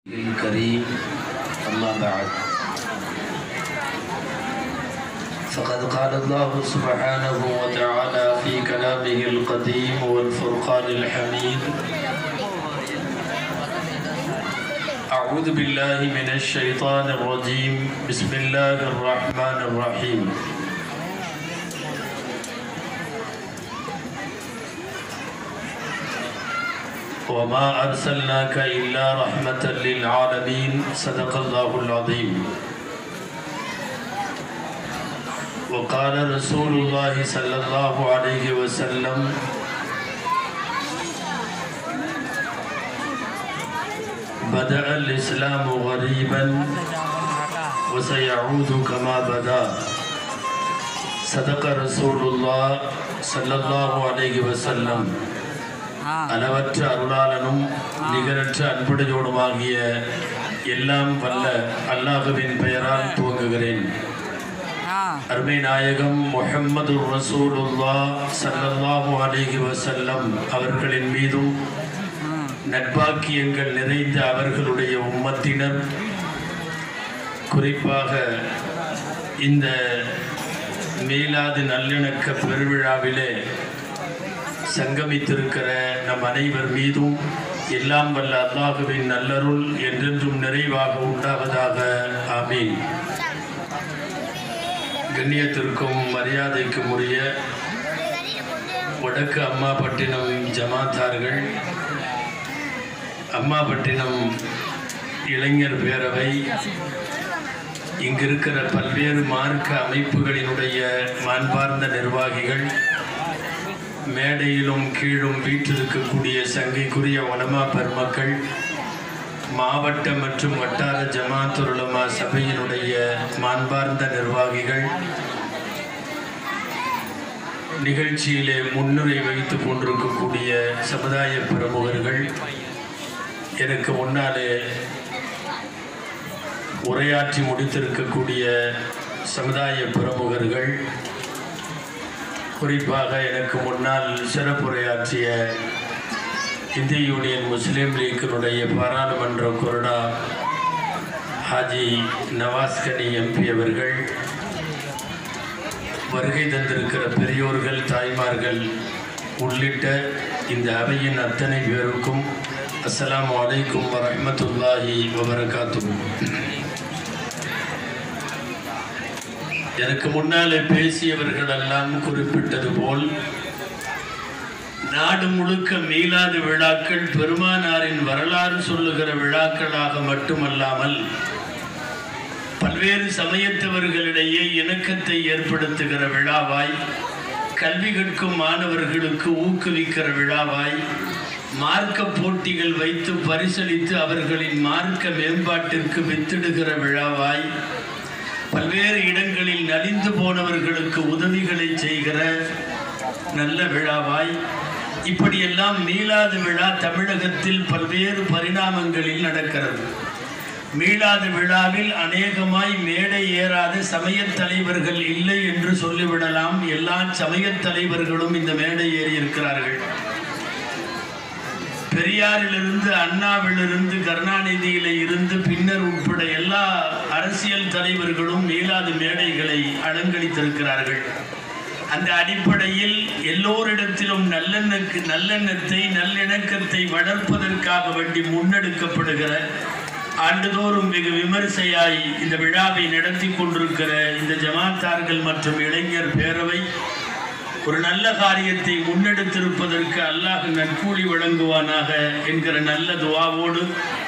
الكريم أما بعد فقد قال الله سبحانه وتعالى في كلامه القديم والفرقان الحميد أعوذ بالله من الشيطان الرجيم بسم الله الرحمن الرحيم وما أرسلناك إلا رحمة للعالمين صدق الله العظيم وقال رسول الله صلى الله عليه وسلم بدأ الإسلام غريبا وسيعود كما بدأ صدق رسول الله صلى الله عليه وسلم அளவற்ற அருளாளனும் நிகரற்ற அன்புடையோடுமாகிய எல்லாம் வல்ல அல்லாஹுவின் பெயரால் துவங்குகிறேன் அருமை நாயகம் முஹம்மது ரசூலுல்லா ஸல்லல்லாஹு அலைஹி வஸல்லம் அவர்களின் மீதும் நட்பாக்கியங்கள் நிறைந்த அவர்களுடைய உம்மத்தினர் குறிப்பாக இந்த மீலாது நல்லிணக்க பெருவிழாவிலே சங்கமித்திருக்கிற நம் அனைவர் மீதும் எல்லாம் வல்ல அல்லாஹுவின் நல்லருள் என்றென்றும் நிறைவாக உண்டாவதாக ஆமீன் கண்ணியத்திற்கும் மரியாதைக்கும் உரிய வடக்கு அம்மாபட்டினம் ஜமாத்தார்கள் அம்மாபட்டினம் இளைஞர் பேரவை இங்கிருக்கிற பல்வேறு மார்க்க அமைப்புகளினுடைய மாண்பார்ந்த நிர்வாகிகள் மேடையிலும் கீழும் வீற்றிருக்கக்கூடிய சங்கைக்குரிய உலமா பெருமக்கள் மாவட்ட மற்றும் வட்டார ஜமாத்துலமா சபையினுடைய மாண்பார்ந்த நிர்வாகிகள் நிகழ்ச்சியிலே முன்னுரை வைத்துக் கொண்டிருக்கக்கூடிய சமுதாய பிரமுகர்கள் எனக்கு முன்னாலே உரையாற்றி முடித்திருக்கக்கூடிய சமுதாய பிரமுகர்கள் குறிப்பாக எனக்கு முன்னால் சிறப்புரையாற்றிய இந்திய யூனியன் முஸ்லீம் லீக்கினுடைய பாராளுமன்ற கொறடா ஹாஜி நவாஸ்கனி எம்பி அவர்கள் வருகை தந்திருக்கிற பெரியோர்கள் தாய்மார்கள் உள்ளிட்ட இந்த அவையின் அத்தனை பேருக்கும் அஸ்ஸலாமு அலைக்கும் வரஹ்மத்துல்லாஹி வபரகாத்துஹு எனக்கு முன்னாலே பேசியவர்கள் எல்லாம் குறிப்பிட்டது போல் நாடு முழுக்க மீளாத விழாக்கள் பெருமானாரின் வரலாறு சொல்லுகிற விழாக்களாக மட்டுமல்லாமல் பல்வேறு சமயத்தவர்களிடையே இணக்கத்தை ஏற்படுத்துகிற விழாவாய் கல்வி கற்கும் மாணவர்களுக்கு ஊக்குவிக்கிற விழாவாய் மார்க்க போட்டிகள் வைத்து பரிசளித்து அவர்களின் மார்க்க மேம்பாட்டிற்கு வித்திடுகிற விழாவாய் பல்வேறு இடங்களில் நலிந்து போனவர்களுக்கு உதவிகளை செய்கிற நல்ல விழாவாய் இப்படியெல்லாம் மீளாத விழா தமிழகத்தில் பல்வேறு பரிணாமங்களில் நடக்கிறது மீளாத விழாவில் அநேகமாய் மேடை ஏறாத சமயத் தலைவர்கள் இல்லை என்று சொல்லிவிடலாம் எல்லா சமயத் தலைவர்களும் இந்த மேடை ஏறி இருக்கிறார்கள் பெரியாரிலிருந்து அண்ணாவிலிருந்து கருணாநிதியில இருந்து பின்னர் உட்பட எல்லா அரசியல் தலைவர்களும் மீளாத மேடைகளை அலங்கரித்திருக்கிறார்கள் அந்த அடிப்படையில் எல்லோரிடத்திலும் நல்லெண்ணக்கு நல்லெண்ணத்தை நல்லிணக்கத்தை வளர்ப்பதற்காக வேண்டி முன்னெடுக்கப்படுகிற ஆண்டுதோறும் வெகு விமரிசையாய் இந்த விழாவை நடத்தி கொண்டிருக்கிற இந்த ஜமாத்தார்கள் மற்றும் இளைஞர் பேரவை ஒரு நல்ல காரியத்தை முன்னெடுத்திருப்பதற்கு அல்லாஹ் நற்கூலி வழங்குவானாக என்கிற நல்ல துவாவோடு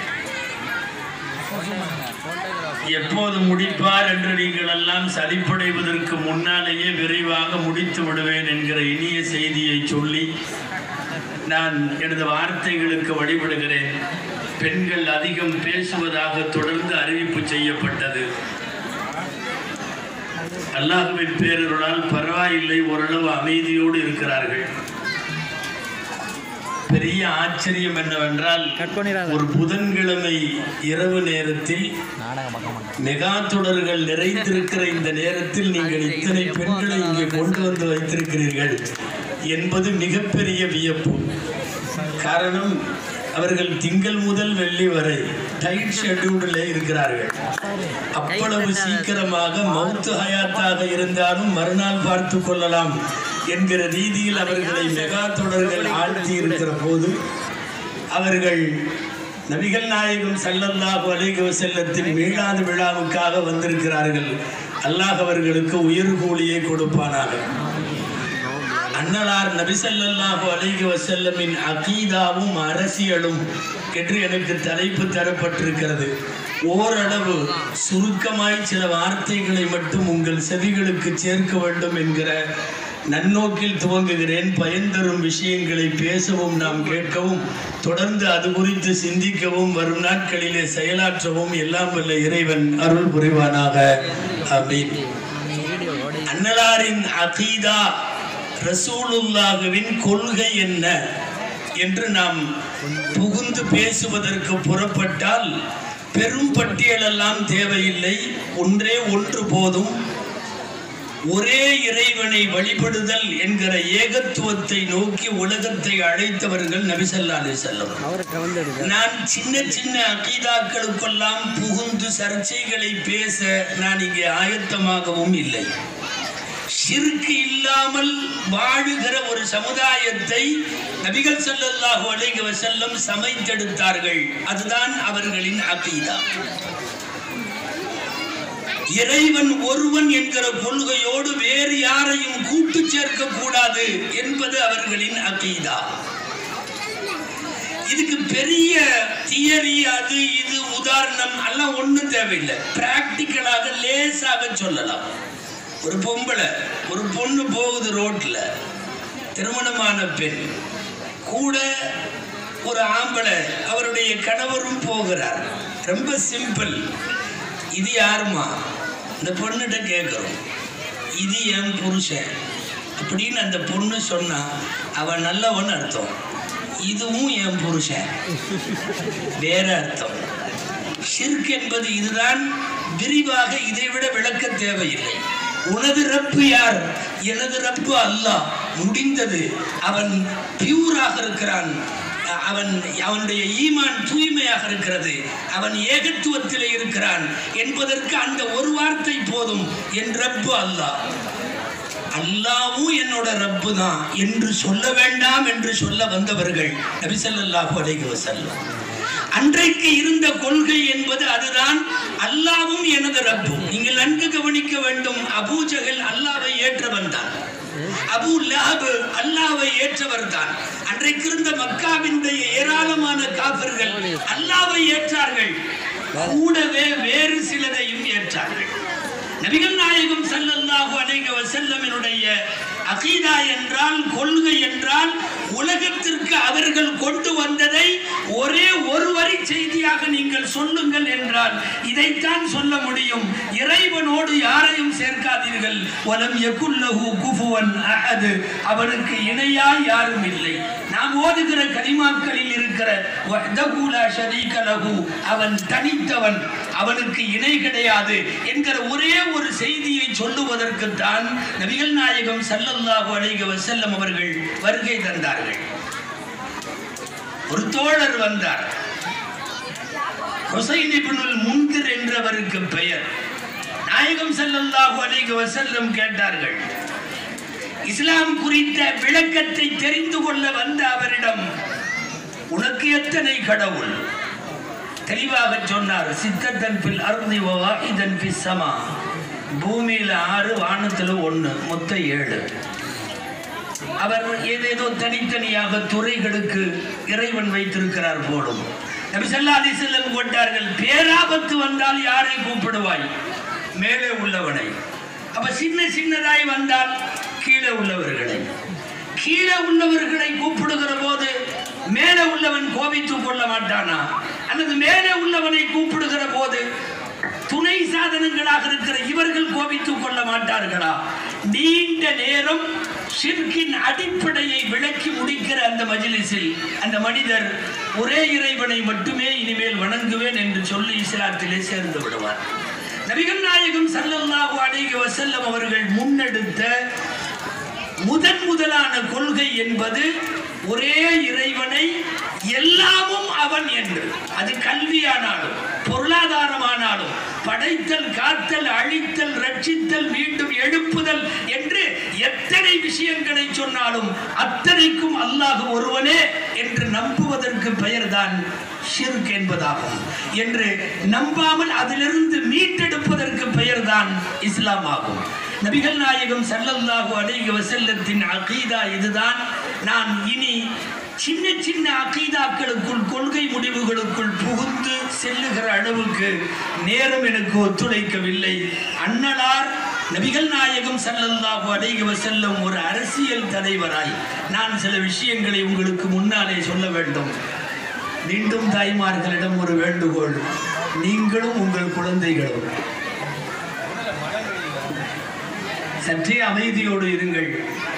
எப்போது முடிப்பார் என்று நீங்கள் எல்லாம் சலிப்படைவதற்கு முன்னாலேயே விரைவாக முடித்து விடுவேன் என்கிற இனிய செய்தியை சொல்லி நான் எனது வார்த்தைகளுக்கு வழிபடுகிறேன் பெண்கள் அதிகம் பேசுவதாக தொடர்ந்து அறிவிப்பு செய்யப்பட்டது அல்லாஹுவின் பேரருளால் பரவாயில்லை ஓரளவு அமைதியோடு இருக்கிறார்கள் பெரிய ஆச்சரியம் என்னவென்றால் ஒரு புதன்கிழமை இரவு நேரத்தில் மெகா தொடர்கள் நிறைந்திருக்கிற இந்த நேரத்தில் நீங்கள் இத்தனை பெண்களை இங்கே கொண்டு வந்து வைத்திருக்கிறீர்கள் என்பது மிகப்பெரிய வியப்பு காரணம் அவர்கள் திங்கள் முதல் வெள்ளி வரை டைட் ஷெட்யூல்ல இருக்கிறார்கள் அவ்வளவு சீக்கிரமாக மௌத்து ஹயாத்தாக இருந்தாலும் மறுநாள் பார்த்து கொள்ளலாம் என்கிற ரீதியில் அவர்களை மெகா தொடர்கள் ஆழ்த்தி இருக்கிற போது அவர்கள் நபிகள் நாயகம் ஸல்லல்லாஹு அலைஹி வஸல்லத்தின் மீளாது விழாவுக்காக வந்திருக்கிறார்கள் அல்லாஹ் அவர்களுக்கு உயிர் கூலியை கொடுப்பானாக அன்னலார் நபி ஸல்லல்லாஹு அலைஹி வஸல்லமின் அகீதாவும் அரசியலும் என்று எனக்கு தலைப்பு தரப்பட்டிருக்கிறது ஓரளவு சுருக்கமாய் சில வார்த்தைகளை மட்டும் உங்கள் செவிகளுக்கு சேர்க்க வேண்டும் என்கிற நன்னோக்கில் துவங்குகிறேன் பயன்தரும் விஷயங்களை பேசவும் நாம் கேட்கவும் தொடர்ந்து அது குறித்து சிந்திக்கவும் வரும் நாட்களிலே செயலாற்றவும் எல்லாம் வல்ல இறைவன் அருள் புரிவானாக ஆமீன் அன்னலாரின் அகீதா ரசூலுல்லாஹுவின் கொள்கை என்ன என்று நாம் புகுந்து பேசுவதற்கு புறப்பட்டால் பெரும் பட்டியலெல்லாம் தேவையில்லை ஒன்றே ஒன்று போதும் ஒரே இறைவனை வழிபடுதல் என்கிற ஏகத்துவத்தை நோக்கி உலகத்தை அழைத்தவர்கள் நபிசல்லா அலி செல்லம் நான் சின்ன சின்ன அகீதாக்களுக்கெல்லாம் புகுந்து சர்ச்சைகளை பேச நான் இங்கே ஆயத்தமாகவும் இல்லை ஷிர்க் இல்லாமல் வாழுகிற ஒரு சமுதாயத்தை நபிகள் ஸல்லல்லாஹு அலைஹி வஸல்லம் சமைத்தெடுத்தார்கள் அதுதான் அவர்களின் அகீதா இறைவன் ஒருவன் என்கிற கொள்கையோடு வேறு யாரையும் கூட்டு சேர்க்க கூடாது என்பது அவர்களின் அகீதா இதுக்கு பெரிய தியரி அது இது உதாரணம் எல்லாம் ஒண்ணும் தேவையில்லை பிராக்டிக்கலாக லேசாக சொல்லலாம் ஒரு பொம்பளை ஒரு பொண்ணு போகுது ரோட்ல திருமணமான பெண் கூட ஒரு ஆம்பளை அவருடைய கணவரும் போகிறார் ரொம்ப சிம்பிள் இது யாருமா இந்த பொண்ணுகிட்ட கேட்குறோம் இது என் புருஷன் அப்படின்னு அந்த பொண்ணு சொன்னா அவன் நல்லவன் அர்த்தம் இதுவும் என் புருஷன் வேற அர்த்தம் ஷிர்க் என்பது இதுதான் விரிவாக இதைவிட விளக்க தேவையில்லை உனது ரப்பு யார் எனது ரப்பு அல்லாஹ் முடிந்தது அவன் பியூராக இருக்கிறான் அவன் அவனுடைய ஈமான் தூய்மையாக இருக்கிறது அவன் ஏகத்துவத்திலே இருக்கிறான் என்பதற்கு அந்த ஒரு வார்த்தை போதும் என் ரப்பு அல்லாஹ் அல்லாவும் என்னோட ரப்பு தான் என்று சொல்ல வேண்டாம் என்று சொல்ல வந்தவர்கள் நபிசல்லாஹு அலைஹி வஸல்லம் அன்றைக்கு இருந்த கொள்கை என்பது அதுதான் அல்லாவும் எனது ரப்பும் நீங்கள் நன்கு கவனிக்க வேண்டும் அபூஜகல் அல்லாவை ஏற்றவன் தான் அபு லஹப் அல்லாவை ஏற்றவர் தான் அன்றைக்கு இருந்த மக்காவினுடைய ஏராளமான காபிர்கள் அல்லாவை ஏற்றார்கள் கூடவே வேறு சிலரையும் ஏற்றார்கள் நபிகள் நாயகம் ஸல்லல்லாஹு அலைஹி வஸல்லமினுடைய அகீதா என்றால் கொள்கை என்றால் உலகத்திற்கு அவர்கள் கொண்டு வந்ததை ஒரே ஒரு வரி செய்தியாக நீங்கள் சொல்லுங்கள் என்றால் இதைத்தான் சொல்ல முடியும் இறைவனோடு யாரையும் சேர்க்காதீர்கள் வலம் யகுல்லஹு குஃபுவன் அஹது அவனுக்கு இணையாய் யாரும் இல்லை நாம் ஓதுகிற கலிமாக்களில் இருக்கிற வஹ்தஹு லா ஷரீக லஹு அவன் தனித்தவன் அவனுக்கு இணை கிடையாது என்கிற ஒரே ஒரு செய்தியை சொல்லுவதற்கு தான் நபிகள் நாயகம் ஸல்லல்லாஹு அலைஹி வஸல்லம் அவர்கள் வருகை தந்தார்கள் ஒரு தோழர் வந்தார் ஹுசைன் இப்னுல் முன்திர் என்றவருக்கு பெயர் நாயகம் ஸல்லல்லாஹு அலைஹி வஸல்லம் கேட்டார்கள் இஸ்லாம் குறித்த விளக்கத்தை தெரிந்து கொள்ள வந்த அவரிடம் உனக்கு எத்தனை கடவுள் தெளிவாக சொன்னார் சித்தத்தன் பில் அருந்தி வாஹிதன் பி சமா பூமியில ஆறு வானத்துல ஒண்ணு மொத்தம் ஏழு அவர் ஏதேதோ தனித்தனியாக துறைகளுக்கு இறைவன் வைத்திருக்கிறார் போலும் நபி ஸல்லல்லாஹு அலைஹி வஸல்லம் கொண்டார்கள் பேராபத்து வந்தால் யாரை கூப்பிடுவாய் மேலே உள்ளவனை அப்ப சின்ன சின்னதாய் வந்தால் கீழே உள்ளவர்களை கீழே உள்ளவர்களை கூப்பிடுகிற போது மேலே உள்ளவன் கோபித்துக் கொள்ள மாட்டானா அல்லது மேலே உள்ளவனை கூப்பிடுகிற போது துணை சாதனங்களாக இருக்கிற இவர்கள் கோபித்துக் கொள்ள மாட்டார்களா நீண்ட நேரம் ஷிர்கின் அடிப்படையை விளக்கி முடிக்கிற அந்த மஜ்லிஸில் அந்த மனிதர் ஒரே இறைவனை மட்டுமே இனிமேல் வணங்குவேன் என்று சொல்லி இஸ்லாத்திலே சேர்ந்து விடுவார் நபிகள் நாயகம் ஸல்லல்லாஹு அலைஹி வஸல்லம் அவர்கள் முன்னெடுத்த முதன் முதலான கொள்கை என்பது ஒரே இறைவனை எல்லாமும் அவன் என்று அது கல்வியானாலும் பொருளாதாரமானாலும் படைத்தல் காத்தல் அழித்தல் ரட்சித்தல் மீண்டும் எழுப்புதல் என்று எத்தனை விஷயங்களை சொன்னாலும் அத்தனைக்கும் அல்லாஹ் ஒருவனே என்று நம்புவதற்கு பெயர்தான் ஷிர்க் என்பதாகும் என்று நம்பாமல் அதிலிருந்து மீட்டெடுப்பதற்கு பெயர்தான் இஸ்லாம் ஆகும் நபிகள் நாயகம் ஸல்லல்லாஹு அலைஹி வஸல்லத்தின் அகீதா இதுதான் நான் இனி சின்ன சின்ன அகீதாக்களுக்குள் கொள்கை முடிவுகளுக்குள் புகுந்து செல்லுகிற அளவுக்கு நேரம் எனக்கு ஒத்துழைக்கவில்லை அண்ணலார் நபிகள் நாயகம் ஸல்லல்லாஹு அலைஹி வஸல்லம் ஒரு அரசியல் தலைவராய் நான் சில விஷயங்களை உங்களுக்கு முன்னாலே சொல்ல வேண்டும் மீண்டும் தாய்மார்களிடம் ஒரு வேண்டுகோள் நீங்களும் உங்கள் குழந்தைகளும் சற்றே அமைதியோடு இருங்கள்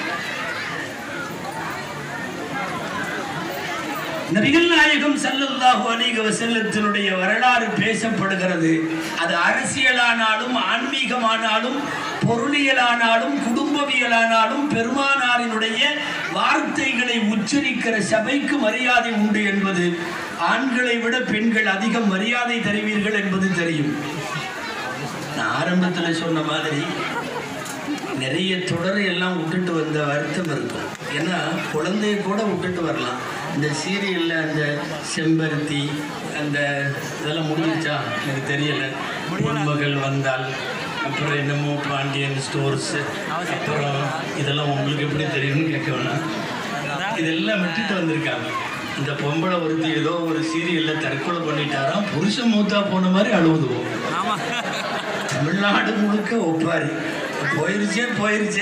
நபிகள் நாயகம் ஸல்லல்லாஹு அலைஹி வஸல்லத்தினுடைய வரலாறு பேசப்படுகிறது அது அரசியலானாலும் ஆன்மீகமானாலும் பொருளியலானாலும் குடும்பவியலானாலும் பெருமானாரினுடைய வார்த்தைகளை உச்சரிக்கிற சபைக்கு மரியாதை உண்டு என்பது ஆண்களை விட பெண்கள் அதிகம் மரியாதை தருவீர்கள் என்பது தெரியும் நான் ஆரம்பத்தில் சொன்ன மாதிரி நிறைய தொடரை எல்லாம் விட்டுட்டு வந்த வருத்தம் இருக்கும் ஏன்னா குழந்தைய கூட விட்டுட்டு வரலாம் இந்த சீரியல்ல அந்த செம்பருத்தி அந்த இதெல்லாம் முடிஞ்சிச்சா எனக்கு தெரியல பொன்மகள் வந்தால் அப்புறம் என்னமோ பாண்டியன் ஸ்டோர்ஸ் அப்புறம் இதெல்லாம் உங்களுக்கு எப்படி தெரியும்னு கேட்க வேணாம் இதெல்லாம் விட்டுட்டு வந்திருக்காங்க இந்த பொம்பளை ஒருத்தி ஏதோ ஒரு சீரியல்ல தற்கொலை பண்ணிட்டாராம் புருஷன் மூத்தா போன மாதிரி அழுவுதுவோம் தமிழ்நாடு முழுக்க ஒப்பாரி போயிருச்சே போயிருச்சே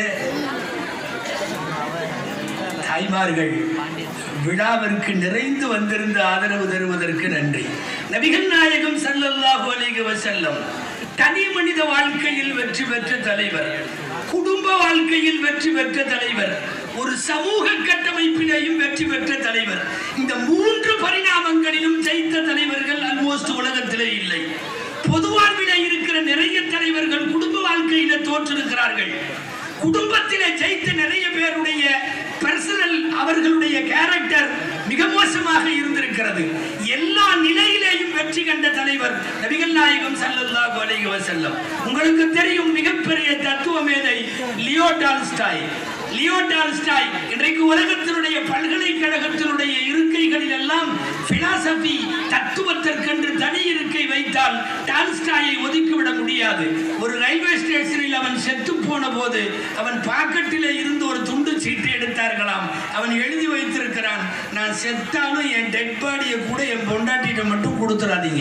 தாய்மார்கள் விழாவிற்கு நிறைந்து வந்திருந்த ஆதரவு தருவதற்கு நன்றி நபிகள் நாயகம் ஸல்லல்லாஹு அலைஹி வஸல்லம் தனி மனித வாழ்க்கையில் வெற்றி பெற்ற தலைவர் குடும்ப வாழ்க்கையில் வெற்றி பெற்ற தலைவர் ஒரு சமூக கட்டமைப்பிலையும் வெற்றி பெற்ற தலைவர் இந்த மூன்று பரிணாமங்களிலும் ஜெயித்த தலைவர்கள் ஆல்மோஸ்ட் உலகத்திலே இல்லை பொது வாழ்வில இருக்கிற நிறைய தலைவர்கள் குடும்ப வாழ்க்கையில தோற்றிருக்கிறார்கள் குடும்பத்திலே ஜெயித்த நிறைய பேருடைய பர்சனல் அவர்களுடைய கேரக்டர் மிக மோசமாக இருந்திருக்கிறது எல்லா நிலையிலேயும் வெற்றி கண்ட தலைவர் நபிகள் நாயகம் ஸல்லல்லாஹு அலைஹி வஸல்லம் உங்களுக்கு தெரியும் மிகப்பெரிய தத்துவ மேதை லியோ டால்ஸ்டாய் லியோ டால்ஸ்டாய் இன்றைக்கு உலகத்தினுடைய பல்கலைக்கழகத்தினுடைய இருக்கைகளில் எல்லாம் பிலாசபி தத்துவத்திற்கென்று தனி இருக்கை வைத்தால் டால்ஸ்டாயை ஒதுக்கிவிட முடியாது ஒரு ரயில்வே ஸ்டேஷனில் அவன் செத்து போன போது அவன் பாக்கெட்டிலே இருந்து ஒரு துண்டு சீட்டு எடுத்தார்களாம் அவன் எழுதி வைத்திருக்கிறான் நான் செத்தாலும் என் டெட் பாடியை கூட என் பொண்டாட்டிட்ட மட்டும் கொடுத்துறாதீங்க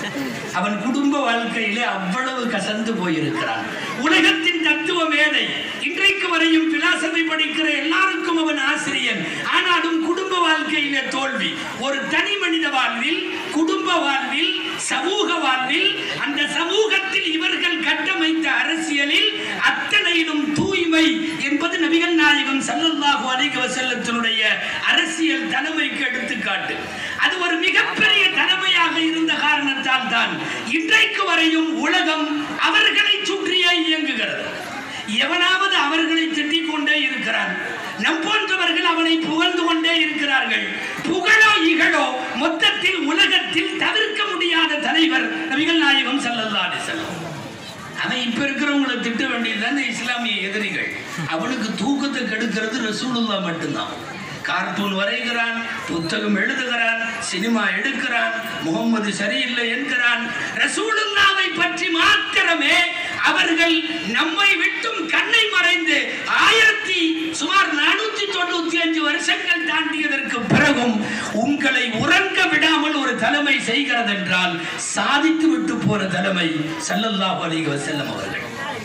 அவன் குடும்ப வாழ்க்கையிலே அவ்வளவு கசந்து போயிருக்கிறான் உலகத்தின் தத்துவ மேதை இன்றைக்கு வரையும் பிலாசபி படிக்கிற எல்லாருக்கும் அவன் ஆசிரியன் ஆனாலும் குடும்ப வாழ்க்கையிலே தோல்வி ஒரு தனி மனித வாழ்வில் குடும்ப வாழ்வில் சமூக வாழ்வில் அந்த சமூகத்தில் இவர்கள் கட்டமைத்த அரசியலில் அத்தனையிலும் தூய்மை என்பது நபிகள் நாயகம் ஸல்லல்லாஹு அலைஹி வஸல்லத்தினுடைய அரசியல் தலைமைக்கு எடுத்துக்காட்டு அது ஒரு மிகப்பெரிய தலைமையாக இருந்த காரணத்தால் தான் இன்றைக்கு வரையும் உலகம் அவர்களை சுற்றியே இயங்குகிறது எவனாவது அவர்களை திட்டிக் கொண்டே இருக்கிறான் நம் போன்றவர்கள் அவனை புகழ்ந்து கொண்டே இருக்கிறார்கள் புகழோ இகழோ மொத்தத்தில் உலகத்தில் தவிர்க்க முடியாத தலைவர் நபிகள் நாயகம் ஸல்லல்லாஹு அலைஹி வஸல்லம் அவன் இப்ப இருக்கிறவங்களை திட்ட வேண்டியதுதானே இஸ்லாமிய எதிரிகள் அவனுக்கு தூக்கத்தை கெடுக்கிறது ரசூலுல்லா மட்டும்தான் கார்ட்டூன் வரைகிறான் புத்தகம் எழுதுகிறான் சினிமா எடுக்கிறான் முகம்மது சரியில்லை என்கிறான் ரசூலுல்லாவை பற்றி மாத்திரமே அவர்கள் நம்மை விட்டும் கண்ணை மறைந்து ஆயிரத்தி சுமார் நானூத்தி தொண்ணூத்தி அஞ்சு வருஷங்கள் தாண்டியதற்கு பிறகும் உங்களை உறங்க விடாமல் ஒரு தலைமை செய்கிறது என்றால் சாதித்து விட்டு போற தலைமை ஸல்லல்லாஹு அலைஹி வஸல்லம் அவர்கள்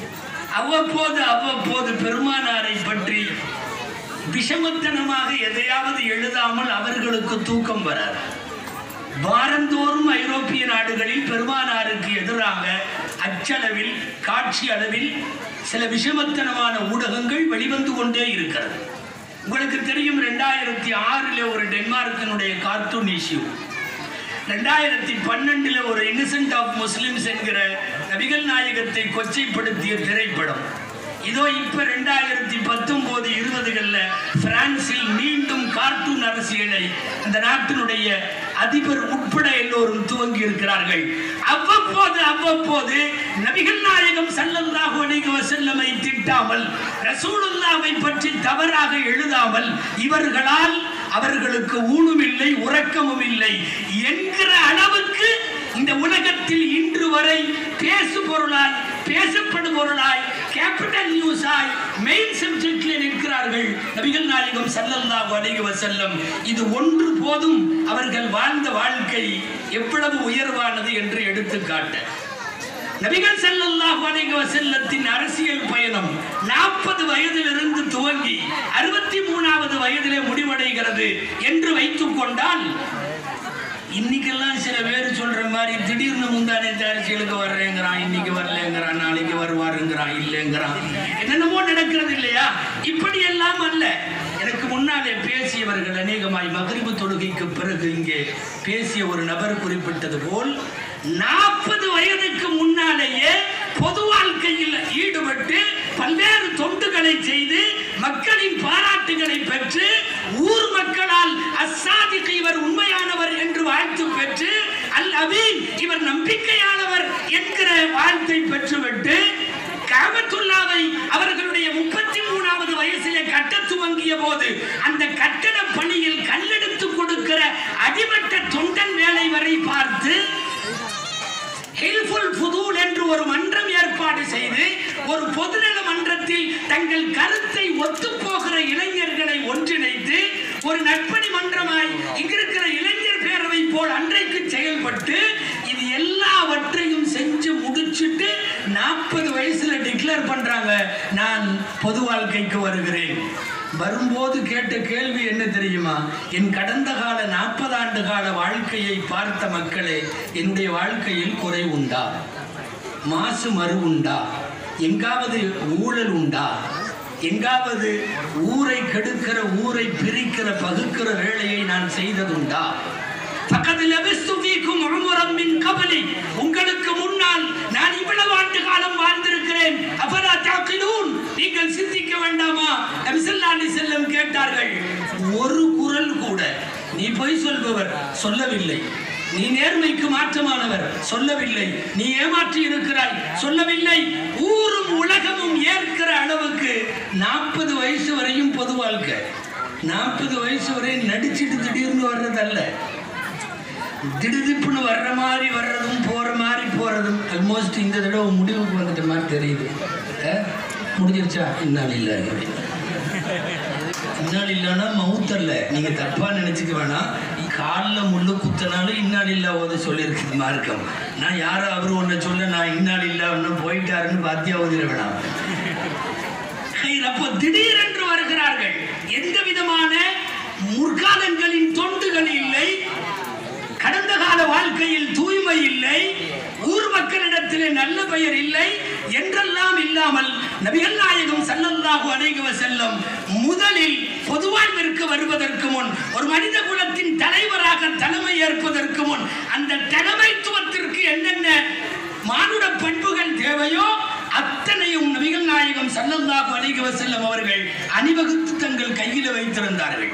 அவ்வப்போது அவ்வப்போது பெருமானாரை பற்றி விஷமத்தனமாக எதையாவது எழுதாமல் அவர்களுக்கு தூக்கம் வராது வாரந்தோறும் ஐரோப்பிய நாடுகளில் பெருமானாருக்கு எதிராக அச்சளவில் காட்சி அளவில் சில விஷமத்தனமான ஊடகங்கள் வெளிவந்து கொண்டே இருக்கிறது உங்களுக்கு தெரியும் ரெண்டாயிரத்தி ஆறில் ஒரு டென்மார்க்கினுடைய கார்ட்டூன் இஷ்யூ ரெண்டாயிரத்தி பன்னெண்டுல ஒரு இன்னசென்ட் ஆஃப் முஸ்லிம்ஸ் என்கிற நபிகள் நாயகத்தை கொச்சைப்படுத்திய திரைப்படம் இதோ இப்ப ரெண்டாயிரத்தி பத்தொன்பது இருபதுகள்ல பிரான்சில் மீண்டும் கார்ட்டூன் அரசியலை அந்த நாட்டினுடைய அதிபர் உட்பட எல்லோரும் துவங்கி இருக்கிறார்கள் அவ்வப்போது அவ்வப்போது நபிகள் நாயகம் ஸல்லல்லாஹு அலைஹி வஸல்லமை திட்டாமல் ரசூலுல்லாவை பற்றி தவறாக எழுதாமல் இவர்களால் அவர்களுக்கு ஊனும் இல்லை உறக்கமும் இல்லை என்கிற அளவுக்கு இந்த உலகத்தில் இன்று வரை பேசு பொருளாய் பேசப்படும் பொருளாய் கேபிட்டல் நியூஸாய் மெயின் சப்ஜெக்ட்ல நிற்கிறார்கள் நபிகள் நாயகம் ஸல்லல்லாஹு அலைஹி வஸல்லம் இது ஒன்று போதும் அவர்கள் வாழ்ந்த வாழ்க்கை எவ்வளவு உயர்வானது என்று எடுத்துக்காட்ட நபிகள் ஸல்லல்லாஹு அலைஹி வஸல்லத்தின் அரசியல் பயணம் நாற்பது வயதிலிருந்து துவங்கி அறுபத்தி மூணாவது வயதிலே முடிவடைகிறது என்று வைத்துக் கொண்டால் இன்னைக்கெல்லாம் சில பேர் சொல்ற மாதிரி திடீர்னு முந்தானே அரசியலுக்கு வர்றேங்கிறான் இன்னைக்கு வரலங்கிறான் நாளைக்கு வருவாருங்கிறான் இல்லைங்கிறான் என்னென்னமோ நடக்கிறது இல்லையா இப்படி எல்லாம் அல்ல எனக்கு முன்னாலே பேசியவர்கள் அநேகமாய் மகரிபு தொழுகைக்கு பிறகு இங்கே பேசிய ஒரு நபர் குறிப்பிட்டது போல் நாற்பது வயதுக்கு முன்னாலேயே பொது வாழ்க்கையில் ஈடுபட்டு பல்வேறு தொண்டுகளை செய்து மக்களின் பாராட்டுகளை பெற்று ஊர் மக்களால் அசாதிக்கு இவர் உண்மையானவர் என்று வாழ்த்து பெற்று அல் அமீன் இவர் நம்பிக்கையானவர் என்கிற வாழ்த்தை பெற்றுவிட்டு காபத்துல்லாவை அவர்களுடைய முப்பத்தி மூணாவது வயசிலே கட்ட துவங்கிய போது அந்த கட்டட பணியில் கல்லெடுத்து கொடுக்கிற அடிமட்ட தொண்டன் வேலை வரை பார்த்து ஹெல்ஃபுல் ஃபுதூல் என்று ஒரு மன்றம் ஏற்பாடு செய்து ஒரு பொதுநல மன்றத்தில் தங்கள் கருத்தை ஒத்துப்போகிற இளைஞர்களை ஒன்றிணைத்து ஒரு நட்பணி மன்றமாய் இங்கிருக்கிற இளைஞர் பேரவை போல் அன்றைக்கு செயல்பட்டு இது எல்லாவற்றையும் செஞ்சு முடிச்சிட்டு நாற்பது வயசுல டிக்ளேர் பண்றாங்க நான் பொது வாழ்க்கைக்கு வருகிறேன் வரும்போது கேட்ட கேள்வி என்ன தெரியுமா என் கடந்த கால நாற்பது ஆண்டு கால வாழ்க்கையை பார்த்த மக்களே என்னுடைய வாழ்க்கையில் குறை உண்டா மாசு மறு உண்டா எங்காவது ஊழல் உண்டா எங்காவது ஊரை கெடுக்கிற ஊரை பிரிக்கிற பகுக்கிற வேலையை நான் செய்ததுண்டா பக்கத்தில் லபிஸ்து ஃபீக்கும் உம்ரம் மின் கபலி உங்களுக்கு முன்னால் நான் இவ்வளவு ஆண்டு காலம் வாழ்ந்திருக்கிறேன் அஃபலா தஅகிலூன் நீங்கள் சிந்திக்க வேண்டாமா நபி ஸல்லல்லாஹு அலைஹி வஸல்லம் கேட்டார்கள் ஒரு குரல் கூட நீ பொய் சொல்பவர் சொல்லவில்லை நீ நேர்மைக்கு மாற்றமானவர் சொல்லவில்லை நீ ஏமாற்றி இருக்கிறாய் சொல்லவில்லை ஊரும் உலகமும் ஏற்கிற அளவுக்கு நாற்பது வயசு வரையும் பொது வாழ்க்கை நாற்பது வயசு வரை நடிச்சிட்டு திடீர்னு வர்றதல்ல திடுதிப்புன்னு வர்ற மாதிரி வர்றதும் போற மாதிரி போறதும் ஆல்மோஸ்ட் இந்த தடவை முடிவுக்கு வந்துட்ட மாதிரி தெரியுது அஹ், முடிஞ்சிருச்சா இன்னால் இல்லை இன்னால் இல்லைன்னா மவுத்தல்ல நீங்க தப்பா நினைச்சுக்க வேணாம் காலில் முள்ளு குத்தினாலும் இன்னால் இல்லா ஓத சொல்லியிருக்குது மார்க்கம் நான் யாரும் அவர் ஒன்றை சொல்ல நான் இன்னால் இல்லா ஒன்று போயிட்டாருன்னு பாத்தியா ஓதிட வேணாம் ஹைர், அப்போ திடீரென்று வருகிறார்கள் எந்த விதமான முற்காலங்களின் தொண்டுகள் இல்லை கடந்த கால வாழ்க்கையில் தூய்மை இல்லை ஊர் மக்களிடத்திலே நல்ல பெயர் இல்லை என்றெல்லாம் இல்லாமல் நபிகள் நாயகம் ஸல்லல்லாஹு அலைஹி வஸல்லம் முதலில் பொதுவாழ்விற்கு வருவதற்கு முன் ஒரு மனித குலத்தின் தலைவராக தலைமை ஏற்பதற்கு முன் அந்த தலைமைத்துவத்திற்கு என்னென்ன மானுட பண்புகள் தேவையோ அத்தனையும் நபிகள் நாயகம் ஸல்லல்லாஹு அலைஹி வஸல்லம் அவர்கள் அணிவகுத்து தங்கள் கையில் வைத்திருந்தார்கள்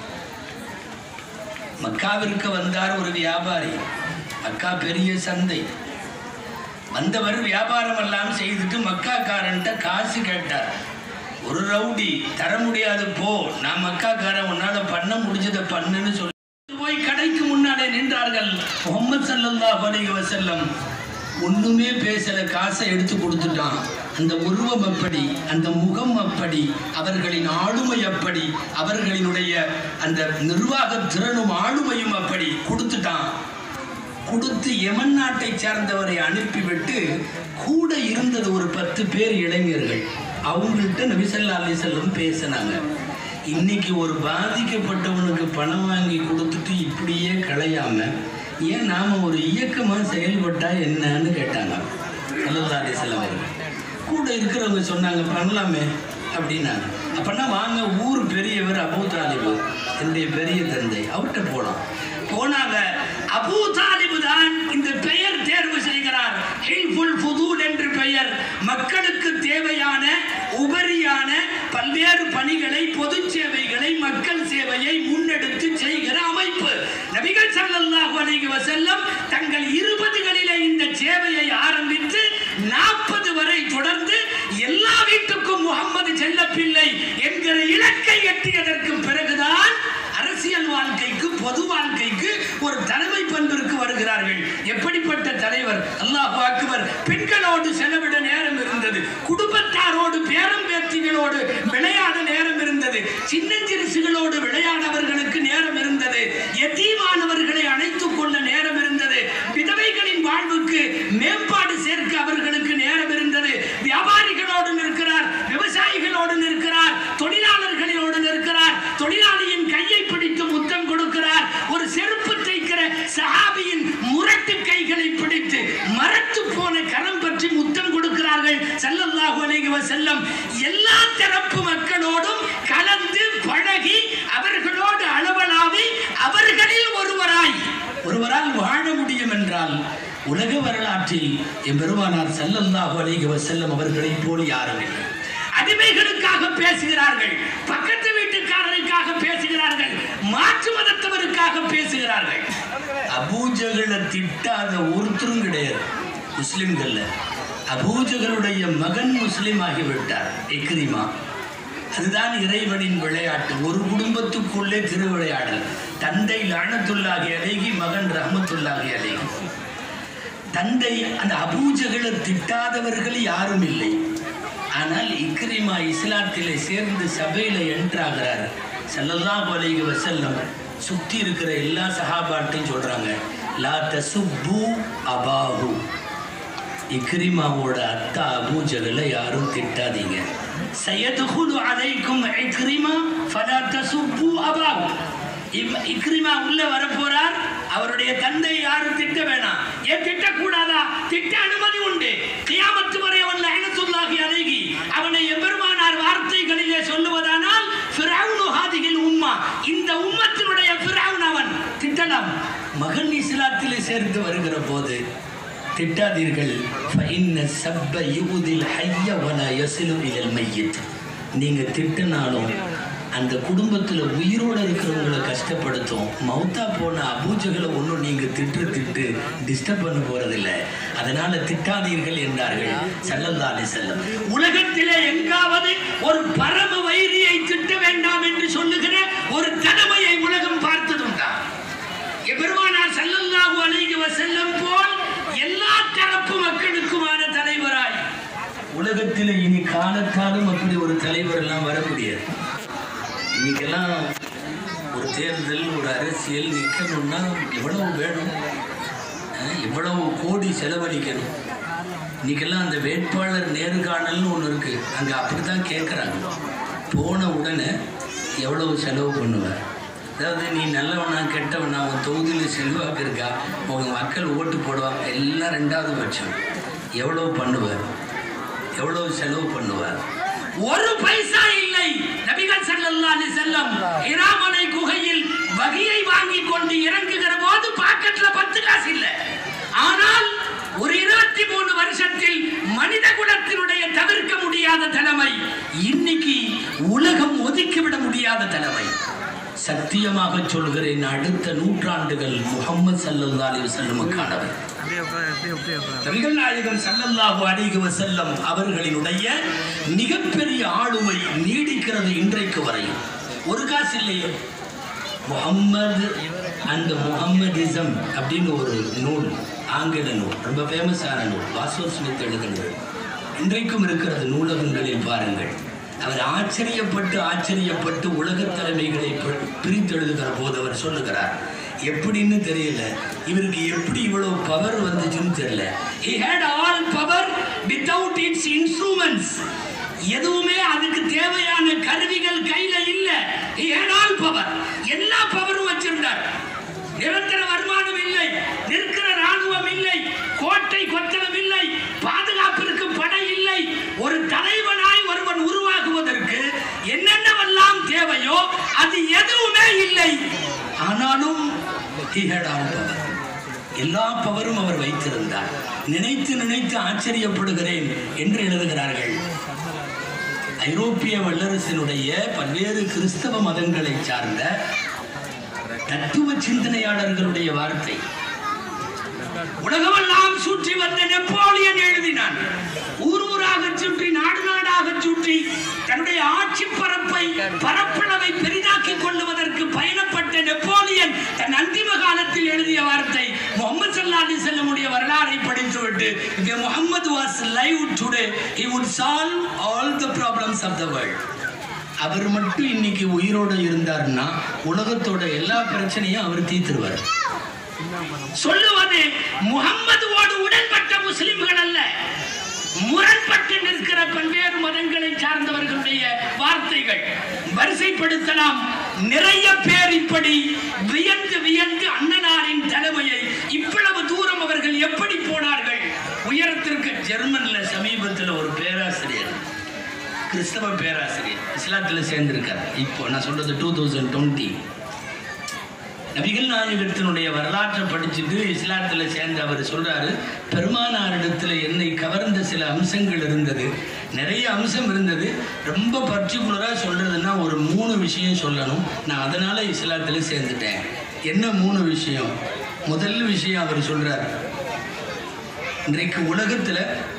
மக்காவிற்கு வந்தார் ஒரு வியாபாரி மக்கா பெரிய சந்தை வந்தவர் வியாபாரம் எல்லாம் செய்துட்டு மக்காக்காரன்ட்ட காசு கேட்டார் ஒரு ரவுடி தர முடியாது போ நான் மக்காக்காரன் உன்னால பண்ண முடிஞ்சதை பண்ணுன்னு சொல்லி போய் கடைக்கு முன்னாலே நின்றார்கள் முகமது ஸல்லல்லாஹு அலைஹி வஸல்லம் ஒண்ணுமே பேசல காசை எடுத்து கொடுத்துட்டான் அந்த உருவம் அப்படி அந்த முகம் அப்படி அவர்களின் ஆளுமை அப்படி அவர்களினுடைய அந்த நிர்வாக திறனும் ஆளுமையும் அப்படி கொடுத்துட்டான் கொடுத்து யமன் நாட்டை சார்ந்தவரை அனுப்பிவிட்டு கூட இருந்தது ஒரு பத்து பேர் இளைஞர்கள் அவங்கள்ட்ட நபிசல்லா அலிசல்லம் பேசினாங்க இன்னைக்கு ஒரு பாதிக்கப்பட்டவனுக்கு பணம் வாங்கி கொடுத்துட்டு இப்படியே களையாம ஏன் நாம ஒரு இயக்கமா செயல்பட்டா என்னன்னு கேட்டாங்க சல்லல்லா அலிசல்லம் அவர்கள் கூட இருக்கிறவங்க சொன்னாங்க பண்ணலாமே அப்படின்னாங்க அப்பன்னா வாங்க ஊர் பெரியவர் அபூ தாலிபு என்னுடைய பெரிய தந்தை அவர்கிட்ட போலாம் போனாங்க அபூ தாலிபு தான் இந்த பெயர் தேர்வு செய்கிறார் ஹில்ஃபுல் ஃபுதூல் என்று பெயர் மக்களுக்கு தேவையான உப பல்வேறு பணிகளை பொது சேவைகளை மக்கள் சேவையை முன்னெடுத்து செய்கிற அமைப்பு நபிகள் ஸல்லல்லாஹு அலைஹி வஸல்லம் தங்கள் இருபதுகளிலே இந்த சேவையை ஆரம்பித்து நாற்பது வரை தொடர்ந்து எல்லா வீட்டுக்கும் முகம்மது செல்லப்பிள்ளை என்கிற இலக்கை எட்டியதற்கு பிறகுதான் அரசியல் வாழ்க்கைக்கு பொது வாழ்க்கைக்கு ஒரு தலைமை பண்பிற்கு வருகிறார்கள் எப்படிப்பட்ட தலைவர் அல்லாஹ் அக்பர் பெண்களோடு செலவிட நேரம் இருந்தது குடும்பத்தாரோடு பேரம் பேத்திகளோடு விளையாட நேரம் இருந்தது சின்னஞ்சிறுசுகளோடு விளையாடவர்களுக்கு நேரம் இருந்தது எத்தீமானவர்களை அணைத்துக் கொள்ள நேரம் இருந்தது விதவைகளின் வாழ்வுக்கு மேம்பாடு சேர்க்க அவர்களுக்கு நேரம் இருந்தது வியாபாரிகளோடு நிற்கிறார் விவசாயிகளோடு நிற்கிறார் தொழிலாளர்களோடு நிற்கிறார் தொழிலாளியின் கையை பிடித்து முத்தம் கொடுக்கிறார் ஒரு செருப்பு தைக்கிற சஹாபியின் முரட்டு கைகளை பிடித்து மரத்து போன கரம் பற்றி முத்தம் கொடுக்கிறார்கள் ஸல்லல்லாஹு அலைஹி வஸல்லம் எல்லா தரப்பு மக்களோடும் கலந்து பழகி அவர்களோடு அளவலாவி அவர்களில் ஒருவராய் ஒருவரால் வாழ முடியும் என்றால் உலக வரலாற்றில் எம்பெருமானார் ஸல்லல்லாஹு அலைஹி வஸல்லம் அவர்களைப் போல யாரும் இல்லை அடிமைகளுக்காக பேசுகிறார்கள் பக்கத்து வீட்டுக்காரருக்காக பேசுகிறார்கள் மாற்று மதத்தவருக்காக பேசுகிறார்கள் அபூஜகளை திட்டாத ஒருத்தரும் கிடையாது முஸ்லிம்கள்ல அபூஜகளுடைய மகன் முஸ்லிம் ஆகிவிட்டார் இக்ரிமா அதுதான் இறைவனின் விளையாட்டு ஒரு குடும்பத்துக்குள்ளே திருவிளையாடல் தந்தை லானத்துல்லாகி அழகி மகன் ரஹமத்துல்லாகி அழகி தந்தை அந்த அபூஜகளை திட்டாதவர்கள் யாரும் இல்லை ஆனால் இக்ரிமா இஸ்லாத்திலே சேர்ந்து சபையில என்ட்ராகிறார் ஸல்லல்லாஹு அலைஹி வஸல்லம் சுத்தி இருக்கிற எல்லா சஹாபாட்டையும் சொல்றாங்க லா தசுப்பு அபாஹு இக்ரிமாவோட அத்தா அபூஜகளை யாரும் திட்டாதீங்க சயதுகுலு அலைக்கும் இக்ரிமா ஃபலா தசுப்பு அபாஹு இம்- இக்ரிமா உள்ள வரப்போறார் அவருடைய தந்தை யாரும் திட்ட வேணாம் ஏன் திட்டக்கூடாதா திட்ட அனுமதி உண்டு கியாமத்து வரை அவன் லயனத்துல்லாஹி அலைகி அவனை எபெருமானார் வார்த்தைகளிலே சொல்லுவதானால் ஃபிரௌனு ஹாதிகில் உம்மா இந்த உம்மத்தினுடைய ஃபிரௌன் அவன் திட்டலாம் மகன் இஸ்லாத்திலே சேர்ந்து வருகிற போது திட்டாதீர்கள் ஃபஇன்ன சப்ப யுகுதில் ஹய்ய வலா யசிலு இலல் மையித் நீங்க திட்டினாலும் அந்த குடும்பத்தில் உயிரோடு இருக்கிறவங்களை கஷ்டப்படுத்தும் மௌத்தா போன அபூஜகளை ஒன்றும் நீங்கள் திட்டு திட்டு டிஸ்டர்ப் பண்ண போறதில்ல அதனால திட்டாதீர்கள் என்றார்கள் சல்லல்லா அலி செல்லம் உலகத்திலே எங்காவது ஒரு பரம வைரியை திட்ட வேண்டாம் என்று சொல்லுகிற ஒரு தலைமையை உலகம் பார்த்ததுண்டா எபெருமானார் ஸல்லல்லாஹு அலைஹி வஸல்லம் போல் எல்லா தரப்பு மக்களுக்குமான தலைவராய் உலகத்தில் இனி காலத்தாலும் அப்படி ஒரு தலைவர் எல்லாம் வர முடியாது இன்னைக்கெல்லாம் ஒரு தேர்தல் ஒரு அரசியல் நிற்கணும்னா எவ்வளவு வேணும் அஹ், எவ்வளவு கோடி செலவழிக்கணும் இன்னைக்கெல்லாம் அந்த வேட்பாளர் நேர்காணல்னு ஒன்று இருக்கு அங்கே அப்படி தான் கேட்குறாங்க போன உடனே எவ்வளவு செலவு பண்ணுவேன் அதாவது நீ நல்லவனா கெட்டவனா உன் தொகுதியில் செல்வாக்கு இருக்கா உங்க மக்கள் ஓட்டு போடுவாங்க எல்லாம் ரெண்டாவது பட்சம் எவ்வளவு பண்ணுவேன் எவ்வளவு செலவு பண்ணுவார் ஒரு பைசா இல்லை நபிகள் ஸல்லல்லாஹு அலைஹி வஸல்லம் இராமலை குகையில் வகியை வாங்கி கொண்டு இறங்குகிற போது பாக்கெட்ல பத்து காசு இல்லை ஆனால் ஒரு இருபத்தி மூணு வருஷத்தில் மனித குலத்தினுடைய தவிர்க்க முடியாத தலைமை இன்னைக்கு உலகம் ஒதுக்கிவிட முடியாத தலைமை சத்தியமாக சொல்கிறேன் அடுத்த நூற்றாண்டுகள் முகமது சல்லல்லா அலி வசல்லமுக்கானவர் நபிகள் நாயகம் ஸல்லல்லாஹு அலைஹி வஸல்லம் அவர்களினுடைய மிகப்பெரிய ஆளுமை நீடிக்கிறது இன்றைக்கு வரை ஒரு காசு இல்லையே முகம்மது அண்ட் முகம்மதிசம் அப்படின்னு ஒரு நூல் ஆங்கில நூல் ரொம்ப ஃபேமஸான நூல் வாசோ ஸ்மித் எழுதினது இன்றைக்கும் இருக்கிறது நூலகங்களில் பாருங்கள் அவர் ஆச்சரியப்பட்டு ஆச்சரியப்பட்டு உலகத் தலைமைகளை பி- பிரித்தெழுதுகிற போது அவர் சொல்லுகிறார் எப்படின்னு தெரியல இவருக்கு எப்படி இவ்வளவு பவர் வந்துச்சுன்னு தெரியல he had all power without its instruments எதுவுமே அதுக்கு தேவையான கருவிகள் கையில இல்ல he had all power எல்லா பவரும் வச்சிருந்தார் நிரந்தர வருமானம் இல்லை நிற்கிற ராணுவம் இல்லை கோட்டை கொத்தளம் இல்லை பாதுகாப்பிற்கு படை இல்லை ஒரு தலைவனாய் ஒருவன் உருவாகுவதற்கு என்னென்னவெல்லாம் தேவையோ அது எதுவுமே இல்லை ஆனாலும் he had all power. எல்லா பவரும் அவர் வைத்திருந்தார் நினைத்து நினைத்து ஆச்சரியப்படுகிறேன் என்று எழுதுகிறார்கள் ஐரோப்பிய வல்லரசினுடைய பல்வேறு கிறிஸ்தவ மதங்களை சார்ந்த தத்துவ சிந்தனையாளர்களுடைய வார்த்தை உலகமெல்லாம் சுற்றி வந்த நெப்போலியன் எழுதினான் ஊர் ஊராக சுற்றி நாடு நாடாக சுற்றி தன்னுடைய ஆட்சி பரப்பை பரப்பளவை பெரிதாக்கிக் கொள்ளுவதற்கு பயணப்பட்ட நெப்போலியன் தன் அந்திம காலத்தில் எழுதிய வார்த்தை முகமது சல்லாதி செல்லமுடைய வரலாறை படித்துவிட்டு if Muhammad was live today he would solve all the problems of the world அவர் மட்டும் இன்னைக்கு உயிரோடு இருந்தாருன்னா உலகத்தோட எல்லா பிரச்சனையும் அவர் தீர்த்துருவார் சொல்லுவது முகம்மதுவோடு உடன்பட்ட முஸ்லிம்கள் அல்ல முரண்பட்டு நிற்கிற பல்வேறு மதங்களை சார்ந்தவர்களுடைய வார்த்தைகள் வரிசைப்படுத்தலாம் நிறைய பேர் இப்படி வியந்து வியந்து அண்ணனாரின் தலைமையை இவ்வளவு தூரம் அவர்கள் எப்படி போனார்கள் உயரத்திற்கு ஜெர்மன்ல சமீபத்தில் ஒரு பேராசிரியர் கிறிஸ்தவ பேராசிரியர் இஸ்லாத்தில் சேர்ந்திருக்கார் இப்போ நான் சொல்றது டூ தௌசண்ட் டுவெண்ட்டி நபிகள் நாயகத்தினுடைய வரலாற்றை படிச்சுட்டு இஸ்லாத்தில் சேர்ந்து அவர் சொல்றாரு பெருமானாரிடத்தில் என்னை கவர்ந்த சில அம்சங்கள் இருந்தது நிறைய அம்சம் இருந்தது ரொம்ப பர்டிகுலராக சொல்றதுன்னா ஒரு மூணு விஷயம் சொல்லணும் நான் அதனால இஸ்லாத்தில் சேர்ந்துட்டேன் என்ன மூணு விஷயம் முதல் விஷயம் அவர் சொல்றாரு இன்றைக்கு உலகத்தில்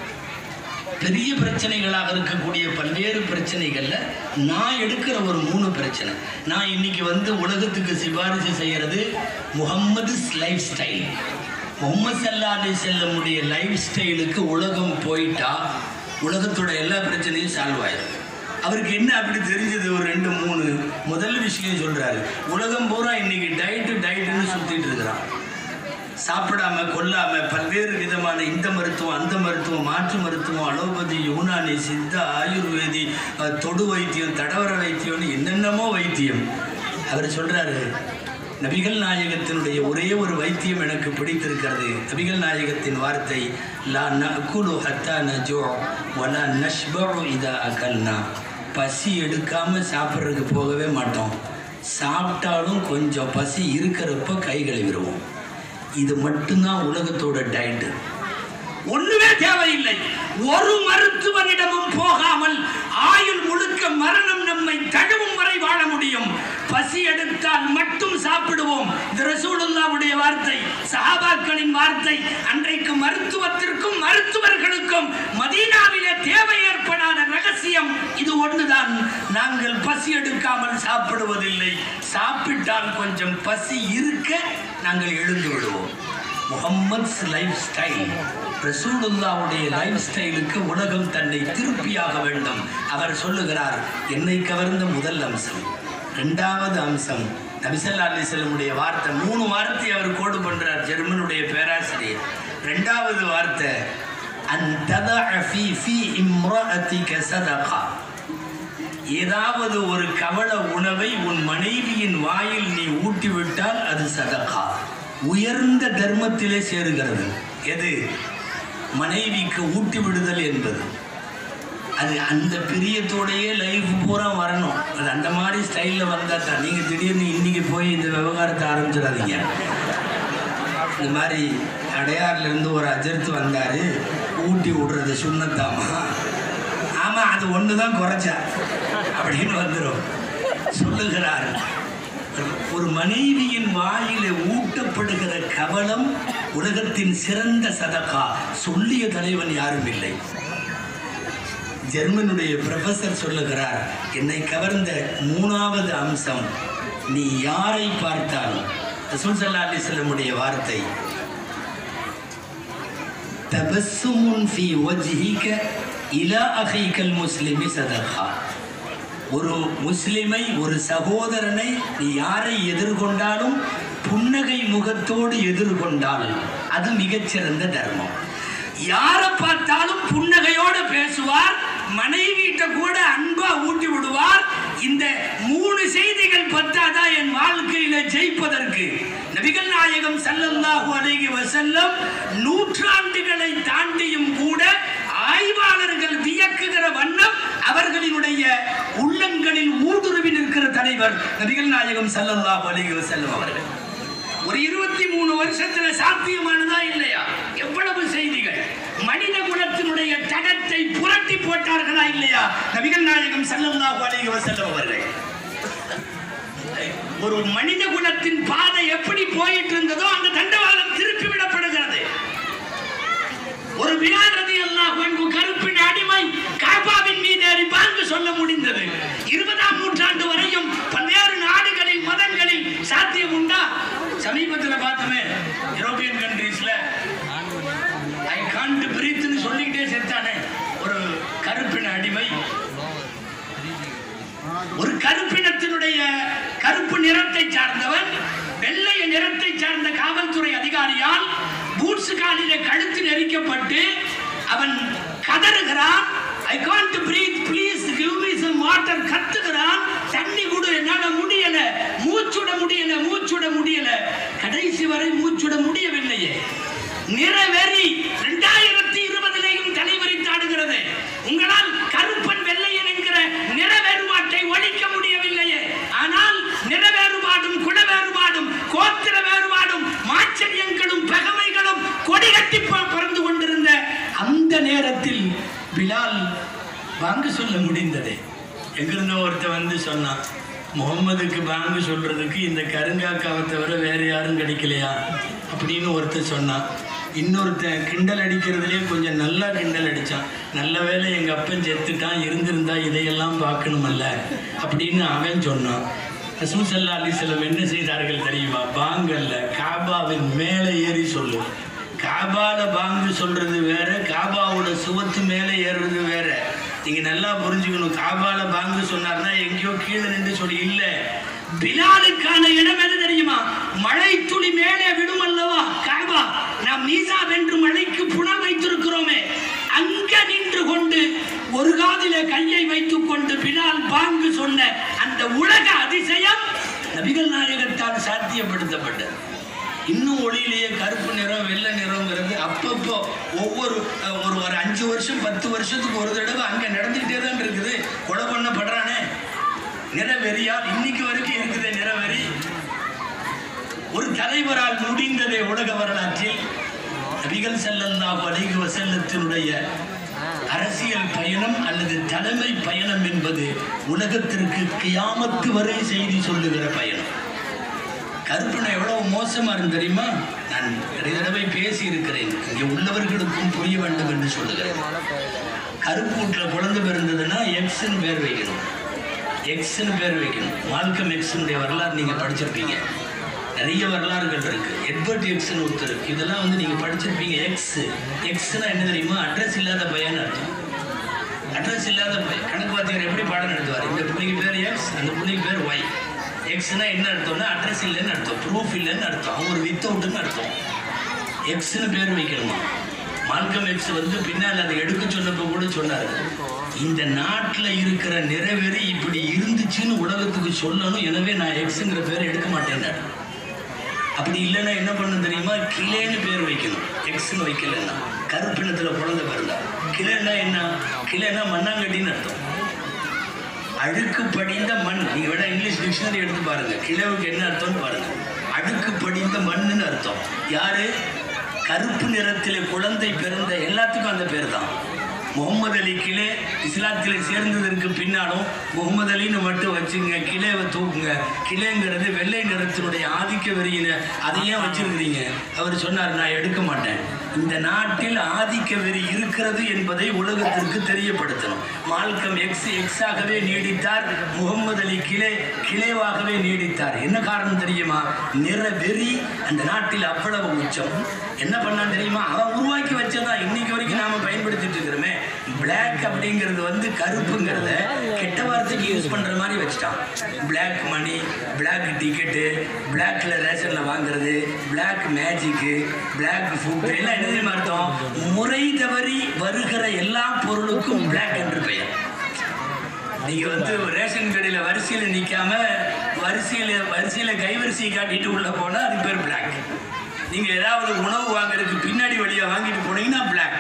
பெரிய பிரச்சனைகளாக இருக்கக்கூடிய பல்வேறு பிரச்சனைகள்ல நான் எடுக்கிற ஒரு மூணு பிரச்சனை நான் இன்னைக்கு வந்து உலகத்துக்கு சிபாரிசு செய்யறது முகம்மது லைஃப் ஸ்டைல் முகமது சல்லா அலி செல்லமுடைய லைஃப் ஸ்டைலுக்கு உலகம் போயிட்டா உலகத்தோட எல்லா பிரச்சனையும் சால்வ் ஆயிடும் அவருக்கு என்ன அப்படி தெரிஞ்சது ஒரு ரெண்டு மூணு முதல் விஷயம் சொல்றாரு உலகம் பூரா இன்னைக்கு டயட்டு டயட்டுன்னு சுத்திட்டு இருக்கிறான் சாப்பிடாம கொல்லாம பல்வேறு விதமான இந்த மருத்துவம் அந்த மருத்துவம் மாற்று மருத்துவம் அலோபதி யூனானி சித்தா ஆயுர்வேதி அஹ், தொடு வைத்தியம் தடவர வைத்தியம்னு என்னென்னமோ வைத்தியம் அவர் சொல்றாரு நபிகள் நாயகத்தினுடைய ஒரே ஒரு வைத்தியம் எனக்கு பிடித்திருக்கிறது நபிகள் நாயகத்தின் வார்த்தை லா நகுலு ஹத்தா நஜோ வலா நஷ்பு இதா அகல்னா பசி எடுக்காம சாப்பிட்றதுக்கு போகவே மாட்டோம் சாப்பிட்டாலும் கொஞ்சம் பசி இருக்கிறப்ப கை கழுவிடுவோம் இது மட்டும்தான் உலகத்தோட டயட்டு ஒண்ணுமே தேவையில்லை ஒரு மருத்துவனிடமும் போகாமல் ஆயுள் முழுக்க மரணம் நம்மை தழுவும் வரை வாழ முடியும் பசி எடுத்தால் மட்டும் சாப்பிடுவோம் இது ரசூலுல்லாவுடைய வார்த்தை சஹாபாக்களின் வார்த்தை அன்றைக்கு மருத்துவத்திற்கும் மருத்துவர்களுக்கும் மதீனாவிலே தேவை ஏற்படாத ரகசியம் இது ஒன்றுதான் நாங்கள் பசி எடுக்காமல் சாப்பிடுவதில்லை சாப்பிட்டால் கொஞ்சம் பசி இருக்க நாங்கள் எழுந்து விடுவோம் முகம்மத்ஸ் லைஃப் ஸ்டைல் ரசூலுல்லாவுடைய லைஃப் ஸ்டைலுக்கு உலகம் தன்னை திருப்பியாக வேண்டும் அவர் சொல்லுகிறார் என்னை கவர்ந்த முதல் அம்சம் இரண்டாவது அம்சம் நபிசல்லா அலிசல்லமுடைய வார்த்தை மூணு வார்த்தை அவர் கோடு பண்றார் ஜெர்மனுடைய பேராசிரியர் இரண்டாவது வார்த்தை அந்த சதகா ஏதாவது ஒரு கவல உணவை உன் மனைவியின் வாயில் நீ ஊட்டிவிட்டால் அது சதகா உயர்ந்த தர்மத்திலே சேருகிறது எது மனைவிக்கு ஊட்டி விடுதல் என்பது அது அந்த பிரியத்தோடையே லைஃப் பூரா வரணும் அது அந்த மாதிரி ஸ்டைலில் வந்தால் தான் நீங்கள் திடீர்னு இன்னைக்கு போய் இந்த விவகாரத்தை ஆரம்பிச்சிடாதீங்க இந்த மாதிரி அடையாறுல இருந்து ஒரு அஜர்த்து வந்தார் ஊட்டி விடுறது சுண்ணத்தாமா ஆமாம் அது ஒன்று தான் குறைச்சா அப்படின்னு வந்துடும் சொல்லுகிறார் ஒரு மனைவியின் வாயில ஊட்டப்படுகிற கவலம் உலகத்தின் சிறந்த சதகா சொல்லிய தலைவன் யாரும் இல்லை ஜெர்மனுடைய ப்ரொஃபசர் சொல்லுகிறார் என்னை கவர்ந்த மூணாவது அம்சம் நீ யாரை பார்த்தாலும் ரசூல் ஸல்லல்லாஹு அலைஹி வஸல்லமுடைய வார்த்தை தபஸ்ஸுமுன் ஃபீ வஜ்ஹிக இலா அஹீகல் முஸ்லிமி சதகா ஒரு முஸ்லிமை ஒரு சகோதரனை நீ யாரை எதிர்கொண்டாலும் புன்னகை முகத்தோடு எதிர்கொண்டால் அது மிகச்சிறந்த தர்மம் யாரை பார்த்தாலும் புன்னகையோடு பேசுவார் மனைவிட்ட கூட அன்பா ஊட்டி விடுவார் இந்த மூணு செய்திகள் பத்தாதான் என் வாழ்க்கையில ஜெயிப்பதற்கு நபிகள் நாயகம் ஸல்லல்லாஹு அலைஹி வஸல்லம் நூற்றாண்டுகளை தாண்டியும் கூட ஆய்வாளர்கள் வியக்குகிற வண்ணம் அவர்களினுடைய உள்ளங்களில் ஊடுருவி நிற்கிற தலைவர் நபிகள் நாயகம் ஸல்லல்லாஹு அலைஹி வஸல்லம் அவர்கள் ஒரு இருபத்தி மூணு வருஷத்துல சாத்தியமானதா இல்லையா எவ்வளவு செய்திகள் மனித குலத்தினுடைய தடத்தை நாணயத்தை புரட்டி போட்டார்களா இல்லையா நபிகள் நாயகம் ஸல்லல்லாஹு அலைஹி வஸல்லம் அவர்கள் ஒரு மனித குலத்தின் பாதை எப்படி போயிட்டு இருந்ததோ அந்த தண்டவாளம் திருப்பி விடப்படுகிறது ஒரு பிலால் ரலியல்லாஹு அன்ஹு கருப்பின் அடிமை காபாவின் மீது ஏறி பாங்கு சொல்ல முடிந்தது இருபதாம் நூற்றாண்டு வரையும் பல்வேறு நாடுகளில் மதங்களில் சாத்தியம் உண்டா சமீபத்தில் பார்த்தோமே யூரோப்பியன் கண்ட்ரீஸ்ல ஐ காண்ட் பிரீத்னு சொல்லிக்கிட்டே செத்தானே ஒரு கருப்பின அடிமை ஒரு கருப்பினத்தினுடைய கருப்பு நிறத்தை சார்ந்தவன் வெள்ளை நிறத்தை சார்ந்த காவல்துறை அதிகாரியால் பூட்ஸ் காலிலே கழுத்து நெரிக்கப்பட்டு அவன் கதறுகிறான் I can't breathe please give me some water கத்துகிறான் தண்ணி கொடு என்னால முடியல மூச்சுட முடியல மூச்சுட முடியல கடைசி வரை மூச்சுட முடியவில்லையே நிறவெறி இரண்டாயிரத்தி இருபதிலேயும் தலைவரித்தாடுகிறது உங்களால் கருப்பன் வெள்ளையன் என்கிற நிற வேறுபாட்டை ஒழிக்க முடியவில்லையே ஆனால் நிற வேறுபாடும் குல வேறுபாடும் கோத்திர வேறுபாடும் மாச்சரியங்களும் பகமைகளும் கொடிகட்டி ப- பறந்து கொண்டிருந்த அந்த நேரத்தில் பிலால் வாங்க சொல்ல முடிந்ததே எங்கிருந்தோ ஒருத்தன் வந்து சொன்னான் முகம்மதுக்கு பாங்கு சொல்றதுக்கு இந்த கருங்காக்காவை தவிர வேற யாரும் கிடைக்கலையா அப்படின்னு ஒருத்தன் சொன்னான் இன்னொருத்தன் கிண்டல் அடிக்கிறதுலே கொஞ்சம் நல்லா கிண்டல் அடிச்சான் நல்ல வேளை எங்க அப்பன் செத்துட்டான் இருந்திருந்தா இதையெல்லாம் பார்க்கணுமல்ல அப்படின்னு அவன் சொன்னான் ரசூல் ஸல்லல்லாஹு அலைஹி வஸல்லம் என்ன செய்தார்கள் தெரியுமா பாங்கல்ல காபாவின் மேலே ஏறி சொல்லு காபால பாங்கு சொல்றது வேற காபாவோட சுவத்து மேலே ஏறுறது வேற நீங்க நல்லா புரிஞ்சுக்கணும் காபால பாங்கு சொன்னார்னா எங்கேயோ கீழே நின்று சொல்லி இல்ல பிலாலுக்கான இடம் எது தெரியுமா மழை துளி மேலே விடும் அல்லவா காபா நாம் மீசா வென்று மழைக்கு புணம் வைத்திருக்கிறோமே அங்க நின்று கொண்டு ஒரு காதிலே கையை வைத்துக் கொண்டு பிலால் பாங்கு சொன்ன அந்த உலக அதிசயம் நபிகள் நாயகத்தால் சாத்தியப்படுத்தப்பட்டது இன்னும் ஒளியிலேயே கருப்பு நிறம் வெள்ளை நிறம்ங்கிறது அப்பப்போ ஒவ்வொரு அஹ், ஒரு ஒரு அஞ்சு வருஷம் பத்து வருஷத்துக்கு ஒரு தடவை அங்கே நடந்துக்கிட்டே தான் இருக்குது கொலை பண்ணப்படுறானே நிறவெறியால் இன்னைக்கு வரைக்கும் இருக்குது நிறவெறி ஒரு தலைவரால் முடிந்ததே உலக வரலாற்றில் நபிகள் ஸல்லல்லாஹு அலைஹி வஸல்லத்தினுடைய அரசியல் பயணம் அல்லது தலைமை பயணம் என்பது உலகத்திற்கு கியாமத்து வரை செய்தி சொல்லுகிற பயணம் கருப்பனை எவ்வளவு மோசமா இருந்து தெரியுமா நான் நிறைய தடவை பேசி இருக்கிறேன் இங்கே உள்ளவர்களுக்கும் புரிய வேண்டும் என்று சொல்லுகிறேன் கருப்பு வீட்டில் குழந்தை பிறந்ததுன்னா எக்ஸ்ன்னு பேர் வைக்கணும் எக்ஸ்ன்னு பேர் வைக்கணும் மால்கம் எக்ஸனுடைய வரலாறு நீங்க படிச்சிருப்பீங்க நிறைய வரலாறுகள் இருக்கு எட்வர்ட் எக்ஸ்னு ஒருத்தர் இருக்கு. இதெல்லாம் வந்து நீங்க படிச்சிருப்பீங்க எக்ஸ் எக்ஸ்னா என்ன தெரியுமா அட்ரஸ் இல்லாத பையன் அர்த்தம் அட்ரஸ் இல்லாத பையன் கணக்கு வாத்தியார் எப்படி பாடம் நடத்துவார் இந்த பிள்ளைக்கு பேர் எக்ஸ் அந்த பிள்ளைக்கு பேர் ஒய் எக்ஸ்னா என்ன அர்த்தம்னா அட்ரஸ் இல்லைன்னு அர்த்தம் ப்ரூஃப் இல்லைன்னு அர்த்தம் அவங்க ஒரு வித்தவுட்னு அர்த்தம் எக்ஸ்னு பேர் வைக்கணுமா மால்கம் எக்ஸ் வந்து பின்னால் அதை எடுக்க சொன்னப்போ கூட சொன்னார் இந்த நாட்டில் இருக்கிற நிறைவேறி இப்படி இருந்துச்சுன்னு உலகத்துக்கு சொல்லணும் எனவே நான் எக்ஸுங்கிற பேர் எடுக்க மாட்டேன்னாரு அப்படி இல்லைன்னா என்ன பண்ணணும் தெரியுமா கிளேன்னு பேர் வைக்கணும் எக்ஸ்னு வைக்கலன்னா கருப்பினத்துல குழந்தை பிறந்தா கிளைன்னா என்ன கிளைன்னா மண்ணாங்கட்டின்னு அர்த்தம் அழுக்கு படிந்த மண் நீங்க வேணா இங்கிலீஷ் டிக்ஷனரி எடுத்து பாருங்க கிழவுக்கு என்ன அர்த்தம்னு பாருங்க அழுக்கு படிந்த மண்ணுன்னு அர்த்தம் யாரு கருப்பு நிறத்திலே குழந்தை பிறந்த எல்லாத்துக்கும் அந்த பேர் தான் முகமது அலி கிளே இஸ்லாத்தில் சேர்ந்ததற்கு பின்னாலும் முகமது அலின்னு மட்டும் வச்சுங்க கிளேவை தூக்குங்க கிளேங்கிறது வெள்ளை நிறத்தினுடைய ஆதிக்க வெறியின அதை ஏன் வச்சிருக்கிறீங்க அவர் சொன்னார் நான் எடுக்க மாட்டேன் இந்த நாட்டில் ஆதிக்க வெறி இருக்கிறது என்பதை உலகத்திற்கு தெரியப்படுத்தணும் மால்கம் எக்ஸ் எக்ஸாகவே நீடித்தார் முகமது அலி கிளே கிளேவாகவே நீடித்தார் என்ன காரணம் தெரியுமா நிற வெறி அந்த நாட்டில் அவ்வளவு உச்சம் என்ன பண்ணான் தெரியுமா அவன் உருவாக்கி வச்சதான் இன்னைக்கு வரைக்கும் நாம பயன்படுத்திட்டு இருக்கிறோமே பிளாக் அப்படிங்கிறது வந்து கருப்புங்கிறத கெட்ட வார்த்தைக்கு யூஸ் பண்ற மாதிரி வச்சுட்டான் பிளாக் மணி பிளாக் டிக்கெட்டு பிளாக்ல ரேஷன்ல வாங்குறது பிளாக் மேஜிக்கு பிளாக் ஃபுட் எல்லாம் என்ன தெரியுமா அர்த்தம் முறை தவறி வருகிற எல்லா பொருளுக்கும் பிளாக் என்று பெயர் நீங்க வந்து ரேஷன் கடையில வரிசையில நிக்காம வரிசையில வரிசையில கைவரிசையை காட்டிட்டு உள்ள போனா அது பேர் பிளாக் நீங்க ஏதாவது உணவு வாங்குறதுக்கு பின்னாடி வழியா வாங்கிட்டு போனீங்கன்னா பிளாக்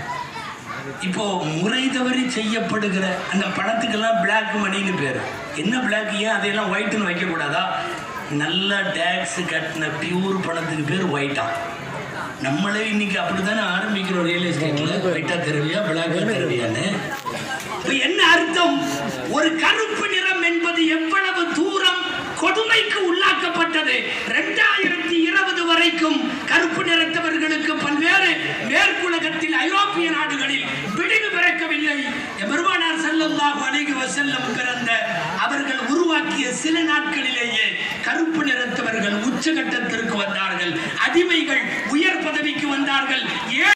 இப்போ முறை தவறி செய்யப்படுகிற அந்த பணத்துக்கெல்லாம் பிளாக் மணின்னு பேர் என்ன பிளாக் ஏன் அதையெல்லாம் ஒயிட்னு வைக்கக்கூடாதா நல்ல டேக்ஸ் கட்டின பியூர் பணத்துக்கு பேர் ஒயிட்டா நம்மளே இன்னைக்கு அப்படித்தானே ஆரம்பிக்கிறோம் ரியல் எஸ்டேட்ல ஒயிட்டா தருவியா பிளாக்கா தருவியா ஒரு கருப்பு நிறம் என்பது எவ்வளவு தூரம் கொடுமைக்கு உள்ளாக்கப்பட்டது இரண்டாயிரத்தி இருபது வரைக்கும் கருப்பு நிறத்தவர்களுக்கு பல்வேறு மேற்குலகத்தில் ஐரோப்பிய நாடுகளில் விடிவு பிறக்கவில்லை பெருமானார் ஸல்லல்லாஹு அலைஹி வஸல்லம் பிறந்த அவர்கள் உருவாக்கிய சில நாட்களிலேயே கருப்பு நிறத்தவர்கள் உச்சகட்டத்திற்கு வந்தார்கள் அடிமைகள் உயர் பதவிக்கு வந்தார்கள் ஏன்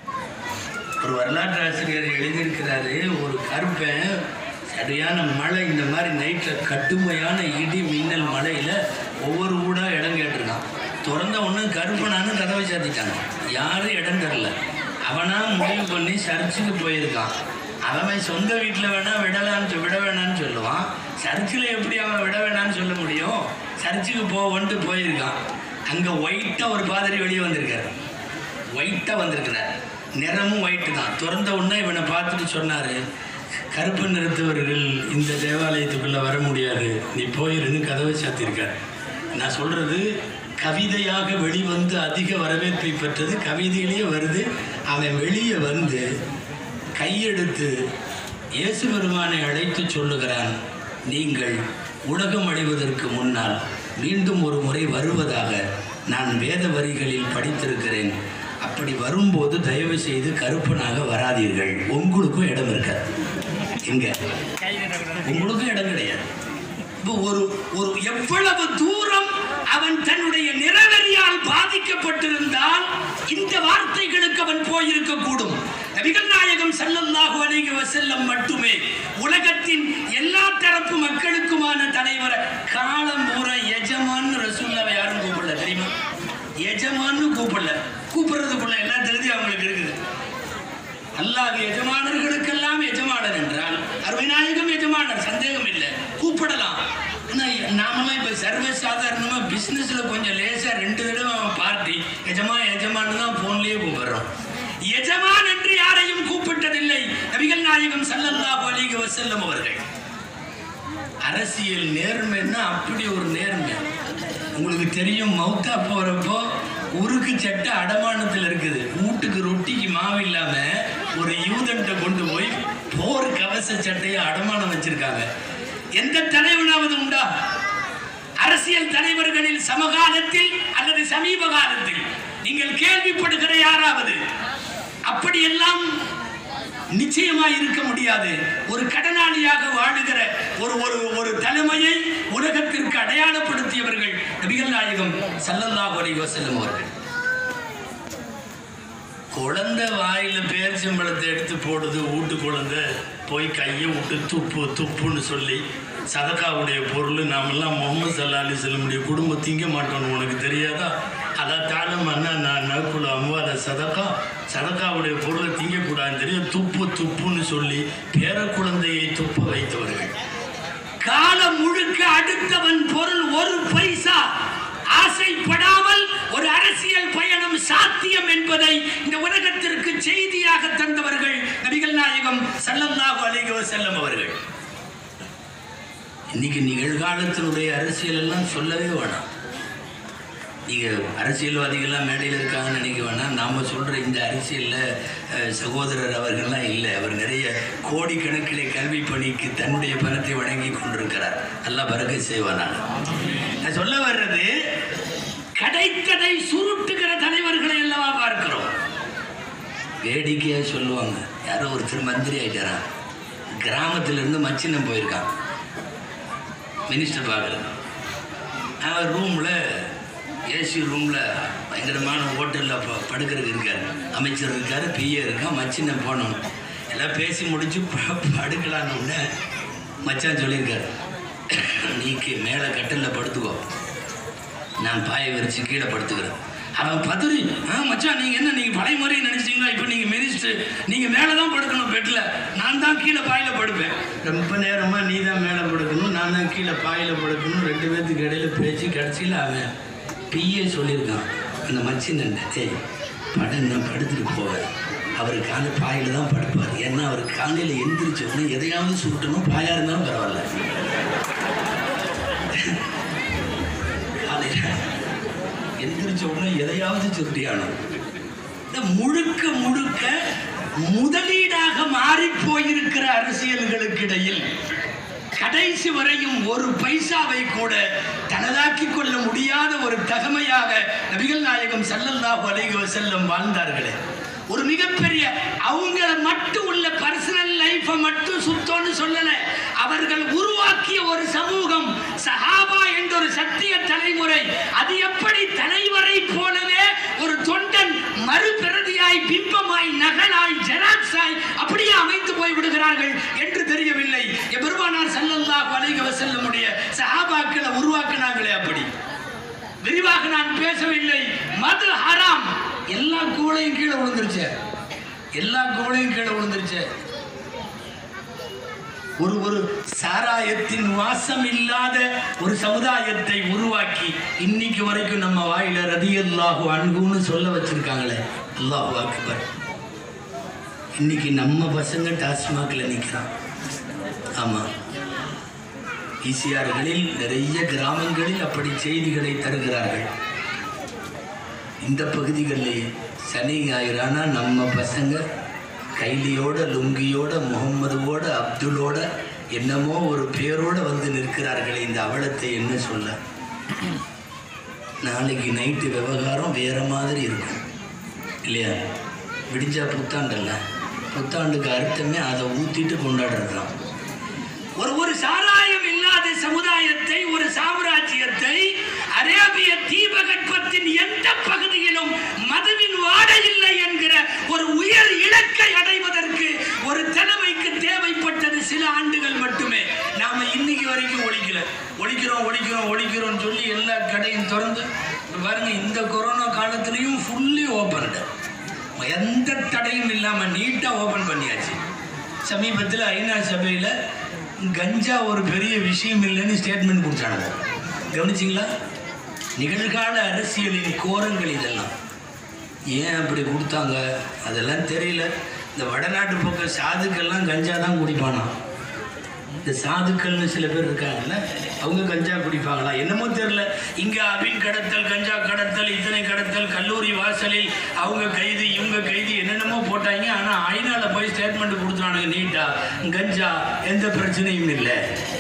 ஒரு வரலாற்று ஆசிரியர் எழுதியிருக்கிறாரு ஒரு கருப்பன் சரியான மழை இந்த மாதிரி நைட்டில் கடுமையான இடி மின்னல் மழையில் ஒவ்வொரு ஊடாக இடம் கேட்டிருக்கான் திறந்த ஒன்று கருப்பனான்னு கதவை சாத்திட்டாங்க யாரும் இடம் தரல அவனா முடிவு பண்ணி சர்ச்சுக்கு போயிருக்கான் அவன் சொந்த வீட்டில் வேணா விடலான்னு சொ- விட வேணான்னு சொல்லுவான் சர்ச்சில் எப்படி அவன் விட வேணான்னு சொல்ல முடியும் சர்ச்சுக்கு போவன்ட்டு போயிருக்கான் அங்கே ஒயிட்டாக ஒரு பாதிரி வெளியே வந்திருக்காரு ஒயிட்டாக வந்திருக்கிறார் நிறமும் ஒயிட்டு தான் திறந்த உடனே இவனை பார்த்துட்டு சொன்னார் கருப்பு நிறத்தவர்கள் இந்த தேவாலயத்துக்குள்ளே வர முடியாது நீ போயிருன்னு கதவை சாத்தியிருக்கார் நான் சொல்கிறது கவிதையாக வெளிவந்து அதிக வரவேற்பை பெற்றது கவிதையிலேயே வருது அவன் வெளியே வந்து கையெடுத்து இயேசு பெருமானை அழைத்து சொல்லுகிறான் நீங்கள் உலகம் அழிவதற்கு முன்னால் மீண்டும் ஒரு முறை வருவதாக நான் வேத வரிகளில் படித்திருக்கிறேன் அப்படி வரும்போது தயவு செய்து கருப்பனாக வராதீர்கள் உங்களுக்கும் இடம் இருக்காது எங்க உங்களுக்கும் இடம் கிடையாது இப்போ ஒரு ஒரு எவ்வளவு தூரம் அவன் தன்னுடைய நிறவெறியால் பாதிக்கப்பட்டிருந்தால் இந்த வார்த்தைகளுக்கு அவன் போயிருக்க கூடும் நபிகள் நாயகம் ஸல்லல்லாஹு அலைஹி வஸல்லம் மட்டுமே உலகத்தின் எல்லா தரப்பு மக்களுக்குமான தலைவர் காலம் பூரா எஜமான் ரசூல்லாவை யாரும் கூப்பிடல தெரியுமா எஜமான்னு கூப்பிடல கூப்பிடுறதுக்குள்ள எல்லா தகுதியும் அவங்களுக்கு இருக்குது அல்லாஹ் எஜமானர்களுக்கெல்லாம் எஜமானர் என்றால் அருமைநாயகம் எஜமானர் சந்தேகம் இல்லை கூப்பிடலாம் ஆனா நாமெல்லாம் இப்ப சர்வ சாதாரணமா பிசினஸ்ல கொஞ்சம் லேசா ரெண்டு தடவை அவன் பார்ட்டி எஜமா எஜமான் தான் போன்லயே கூப்பிடுறோம் எஜமான் என்று யாரையும் கூப்பிட்டதில்லை நபிகள் நாயகம் ஸல்லல்லாஹு அலைஹி வஸல்லம் அவர்கள் அரசியல் நேர்மைன்னா அப்படி ஒரு நேர்மை உங்களுக்கு தெரியும் மௌத்தா போறப்போ உருக்கு சட்டை அடமானத்தில் இருக்குது வீட்டுக்கு ரொட்டிக்கு மாவு இல்லாம ஒரு யூதன்ட்ட கொண்டு போய் போர் கவச சட்டையை அடமானம் வச்சிருக்காங்க எந்த தலைவனாவது உண்டா அரசியல் தலைவர்களில் சமகாலத்தில் அல்லது சமீப காலத்தில் நீங்கள் கேள்விப்படுகிற யாராவது அப்படியெல்லாம் நிச்சயமாய் இருக்க முடியாது ஒரு கடனாளியாக வாழுகிற ஒரு ஒரு ஒரு தலைமையை உலகத்திற்கு அடையாளப்படுத்தியவர்கள் நபிகள் நாயகம் ஸல்லல்லாஹு அலைஹி வஸல்லம் அவர்கள் குழந்தை வாயில பேரிச்சம்பழத்தை எடுத்து போடுது வீட்டு குழந்தை போய் கையை விட்டு துப்பு துப்புன்னு சொல்லி சதக்காவுடைய பொருள் நாமெல்லாம் முகமது சல்லா அலி செல்லமுடைய குடும்பம் திங்க மாட்டோம்னு உனக்கு தெரியாதா அதான் தாளம் அண்ணா நான் நகுல அம்மாத சதக்கா சதக்காவுடைய பொருளை திங்கக்கூடாதுன்னு தெரியும் துப்பு துப்புன்னு சொல்லி பேர குழந்தையை துப்ப வைத்தவர்கள் காலம் முழுக்க அடுத்தவன் பொருள் ஒரு பைசா ஆசைப்படாமல் ஒரு அரசியல் பயணம் சாத்தியம் என்பதை இந்த உலகத்திற்கு செய்தியாக தந்தவர்கள் நபிகள் நாயகம் ஸல்லல்லாஹு அலைஹி வஸல்லம் அவர்கள் இன்னைக்கு நிகழ்காலத்தினுடைய அரசியல் எல்லாம் சொல்லவே வேணாம் நீங்க அரசியல்வாதிகள்லாம் மேடையில் இருக்காங்கன்னு நினைக்க வேணாம் நாம சொல்ற இந்த அரசியல்ல அஹ், சகோதரர் அவர்கள்லாம் இல்லை அவர் நிறைய கோடிக்கணக்கிலே கல்வி பணிக்கு தன்னுடைய பணத்தை வழங்கி கொண்டிருக்கிறார் எல்லாம் பறக்க செய்வானாங்க நான் சொல்ல வர்றது கிடைத்ததை சுருட்டுகிற தலைவர்களை அல்லவா பார்க்கிறோம் வேடிக்கையா சொல்லுவாங்க யாரோ ஒருத்தர் மந்திரி ஆயிட்டாரா கிராமத்துல இருந்து மச்சினம் போயிருக்கான் மினிஸ்டர் பார்க்கறது அவன் ரூமில் ஏசி ரூமில் பயங்கரமான ஹோட்டலில் ப படுக்கிறதுக்கு இருக்கார் அமைச்சர் இருக்கார் பிஏ இருக்கான் மச்சினை போனோம் எல்லாம் பேசி முடிச்சு ப- படுக்கலான்னு உடனே மச்சான் சொல்லியிருக்காரு நீ கீ- மேலே கட்டிலில் படுத்துக்கோ நான் பாயை விரிச்சு கீழே படுத்துக்கிறேன் அவன் பதறி ஆ மச்சான் நீங்கள் என்ன நீங்கள் பழைய மாதிரி நினச்சிங்களா இப்போ நீங்கள் மினிஸ்டர் நீங்கள் மேலே தான் படுக்கணும் பெட்டில் நான் தான் கீழே பாயில் படுப்பேன் ரொம்ப நேரமாக நீ தான் மேலே படுக்கணும் நான் தான் கீழே பாயில் படுக்கணும் ரெண்டு பேர்த்துக்கு இடையில பேச்சு கடைசியில் அவன் பிஏ சொல்லியிருக்கான் அந்த மச்சினன் ஏய் படம் நான் படுத்துட்டு போவேன் அவர் காலை பாயில் தான் படுப்பார் ஏன்னா அவர் காலையில் எந்திரிச்ச உடனே எதையாவது சுருட்டணும் பாயாக இருந்தாலும் பரவாயில்ல காலையில் எந்திரிச்ச உடனே எதையாவது சுருட்டியானோம் இந்த முழுக்க முழுக்க முதலீடாக மாறி போயிருக்கிற அரசியல்களுக்கு இடையில் கடைசி வரையும் ஒரு பைசாவை கூட தனதாக்கிக் கொள்ள முடியாத ஒரு தகமையாக நபிகள் நாயகம் ஸல்லல்லாஹு அலைஹி வஸல்லம் வாழ்ந்தார்களே ஒரு மிகப்பெரிய அவங்கள மட்டும் உள்ள பர்சனல் லைஃபை மட்டும் சுத்தம்னு சொல்லல அவர்கள் உருவாக்கிய ஒரு சமூகம் சஹாபா என்ற ஒரு சத்திய தலைமுறை அது எப்படி தலைவரை போலவே ஒரு தொண்டன் மறுபிரதியாய் பிம்பமாய் நகலாய் ஜெராக்ஸாய் அப்படியே அமைந்து போய் விடுகிறார்கள் என்று தெரியவில்லை எபெருமானார் ஸல்லல்லாஹு அலைஹி வஸல்லமுடைய சஹாபாக்களை உருவாக்குனாங்களே அப்படி விரிவாக நான் பேசவில்லை மது ஹராம் எல்லா கூளையும் கீழே விழுந்துருச்சு எல்லா கூளையும் கீழே விழுந்துருச்சு ஒரு ஒரு சாராயத்தின் வாசம் இல்லாத ஒரு சமுதாயத்தை உருவாக்கி இன்னைக்கு வரைக்கும் நம்ம வாயில ரதியல்லாஹு அன்புன்னு சொல்ல வச்சிருக்காங்களே அல்லாஹு அக்பர் இன்னைக்கு நம்ம பசங்க டாஸ்மாகில் நிற்கிறான் ஆமாம் ஈசிஆர்களில் நிறைய கிராமங்களில் அப்படி செய்திகளை தருகிறார்கள் இந்த பகுதிகளில் சனி ஞாயிறானா நம்ம பசங்க கைலியோட லுங்கியோட முகம்மதுவோட அப்துல்லோட என்னமோ ஒரு பேரோட வந்து நிற்கிறார்களே இந்த அவலத்தை என்ன சொல்ல நாளைக்கு நைட்டு விவகாரம் வேற மாதிரி இருக்கும் இல்லையா விடிஞ்சா புத்தாண்டல்ல புத்தாண்டுக்கு அர்த்தமே அதை ஊத்திட்டு கொண்டாடுறது தான் ஒரு ஒரு சாராயம் இல்லாத சமுதாயத்தை ஒரு சாம்ராஜ்யத்தை அரேபிய தீபகற்பத்தின் எந்த பகுதியிலும் மதுவின் வாடை இல்லை என்கிற ஒரு உயர் இலக்கை அடைவதற்கு ஒரு தலைமைக்கு தேவைப்பட்டது சில ஆண்டுகள் மட்டுமே நாம இன்னைக்கு வரைக்கும் ஒழிக்கல ஒழிக்கிறோம் ஒழிக்கிறோம் ஒழிக்கிறோம்னு சொல்லி எல்லா கடையும் திறந்து இப்ப பாருங்க இந்த கொரோனா காலத்துலயும் ஃபுல்லி ஓப்பன் எந்த தடையும் இல்லாம நீட்டா ஓபன் பண்ணியாச்சு சமீபத்தில் ஐநா சபையில் கஞ்சா ஒரு பெரிய விஷயம் இல்லைன்னு ஸ்டேட்மெண்ட் கொடுத்தாங்க கவனிச்சிங்களா நிகழ்கால அரசியலின் கோரங்கள் இதெல்லாம் ஏன் அப்படி கொடுத்தாங்க அதெல்லாம் தெரியல இந்த வடநாட்டு பக்கம் சாதுக்கெல்லாம் கஞ்சா தான் குடிப்பானா இந்த சாதுக்கள்னு சில பேர் இருக்காங்கல்ல அவங்க கஞ்சா குடிப்பாங்களா என்னமோ தெரியல இங்க அபின் கடத்தல் கஞ்சா கடத்தல் இத்தனை கடத்தல் கல்லூரி வாசலில் அவங்க கைது இவங்க கைது என்னென்னமோ போட்டாங்க ஆனா ஐநால போய் ஸ்டேட்மெண்ட் கொடுத்தானுங்க நீட்டா கஞ்சா எந்த பிரச்சனையும் இல்லை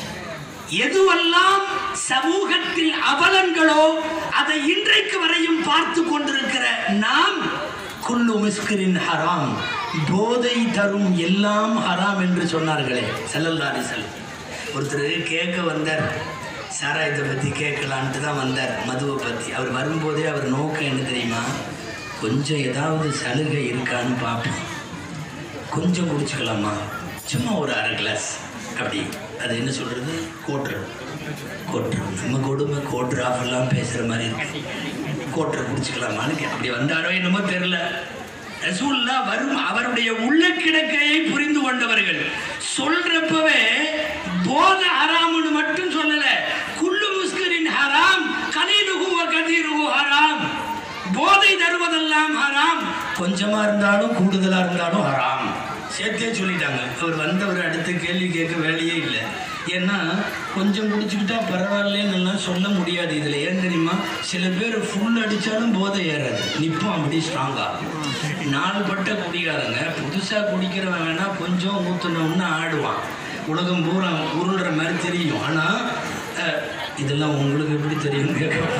எதுவெல்லாம் சமூகத்தில் அவலங்களோ அதை இன்றைக்கு வரையும் பார்த்து கொண்டிருக்கிற நாம் குல்லு மிஸ்கிரின் ஹராம் போதை தரும் எல்லாம் ஹராம் என்று சொன்னார்களே செல்லல்லாரி செல் ஒருத்தர் கேட்க வந்தார் சாராயத்தை பற்றி கேட்கலான்ட்டு தான் வந்தார் மதுவை பற்றி அவர் வரும்போதே அவர் நோக்கம் என்ன தெரியுமா கொஞ்சம் ஏதாவது சலுகை இருக்கான்னு பார்ப்போம் கொஞ்சம் குடிச்சுக்கலாமா சும்மா ஒரு அரை கிளாஸ் அப்படி அது என்ன சொல்கிறது கோட்ரு கோட்ரு நம்ம கொடுமை கோட்ரு ஆஃபெல்லாம் பேசுகிற மாதிரி இருக்கு கோட்ரு குடிச்சுக்கலாமான்னு கே- அப்படி வந்தாரோ என்னமோ தெரில ரசூல்லா வரும் அவருடைய உள்ள கிடக்கையை புரிந்து கொண்டவர்கள் சொல்றப்பவே போத ஹராம்னு மட்டும் சொல்லல குல்லு முஸ்கரின் ஹராம் கலீலுகு வ கதீருகு ஹராம் போதை தருவதெல்லாம் ஹராம் கொஞ்சமா இருந்தாலும் கூடுதலா இருந்தாலும் ஹராம் சேர்த்தே சொல்லிட்டாங்க அவர் வந்தவர் அடுத்த கேள்வி கேட்க வேலையே இல்லை ஏன்னா கொஞ்சம் குடிச்சுக்கிட்டா பரவாயில்லன்னு எல்லாம் சொல்ல முடியாது இதில் ஏன் தெரியுமா சில பேர் ஃபுல் அடித்தாலும் போதை ஏறாது நிற்போம் அப்படி ஸ்ட்ராங்காக நாலு பட்ட குடிக்காரங்க புதுசாக குடிக்கிறவன் வேணா கொஞ்சம் ஊற்றுனோம்னு ஆடுவான் உலகம் பூரா உருள்ற மாதிரி தெரியும் ஆனால் இதெல்லாம் உங்களுக்கு எப்படி தெரியும் கேட்கலாம்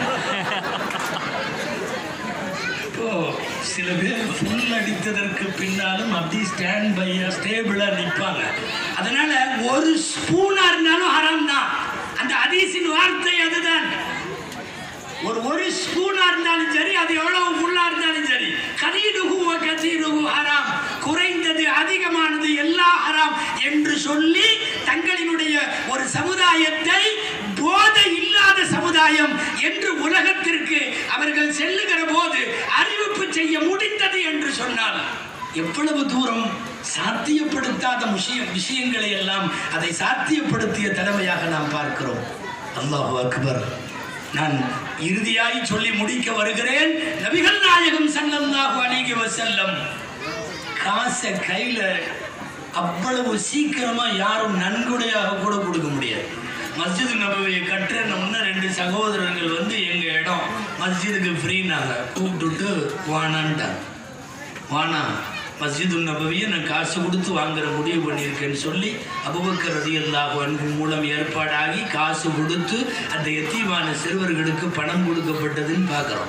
இப்போ சில பேர் ஃபுல் அடித்ததற்கு பின்னாலும் அப்படி ஸ்டாண்ட் பையா ஸ்டேபிளா நிற்பாங்க அதனால ஒரு ஸ்பூனா இருந்தாலும் ஹராம் தான் அந்த ஹதீஸின் வார்த்தை அதுதான் ஒரு ஒரு ஸ்பூனா இருந்தாலும் சரி அது எவ்வளவு ஃபுல்லா இருந்தாலும் சரி கதீடுகு கதீடுகு ஹராம் குறைந்தது அதிகமானது எல்லா ஹராம் என்று சொல்லி தங்களினுடைய ஒரு சமுதாயத்தை போதை இல்லாத சமுதாயம் என்று உலகத்திற்கு அவர்கள் செல்லுகிற போது அறிவிப்பு செய்ய முடிந்தது என்று சொன்னால் எவ்வளவு தூரம் சாத்தியப்படுத்தாத விஷயம் விஷயங்களை எல்லாம் அதை சாத்தியப்படுத்திய தலைமையாக நாம் பார்க்கிறோம் அல்லாஹு அக்பர் நான் இறுதியாய் சொல்லி முடிக்க வருகிறேன் நபிகள் நாயகம் ஸல்லல்லாஹு அலைஹி வஸல்லம் காசை கையில அவ்வளவு சீக்கிரமா யாரும் நன்கொடையாக கூட கொடுக்க முடியாது மஸ்ஜித் நபவியை கட்டுறோம்னா ரெண்டு சகோதரர்கள் வந்து எங்க இடம் மஸ்ஜிதுக்கு ஃப்ரீனாங்க கூப்பிட்டுட்டு வானான்ட்டாங்க வானா மஸ்ஜிது நபவியை நான் காசு கொடுத்து வாங்குற முடிவு பண்ணியிருக்கேன்னு சொல்லி அபுபக்கர் ரதியல்லாஹு அன்பு மூலம் ஏற்பாடாகி காசு கொடுத்து அந்த எத்தீமான சிறுவர்களுக்கு பணம் கொடுக்கப்பட்டதுன்னு பார்க்குறோம்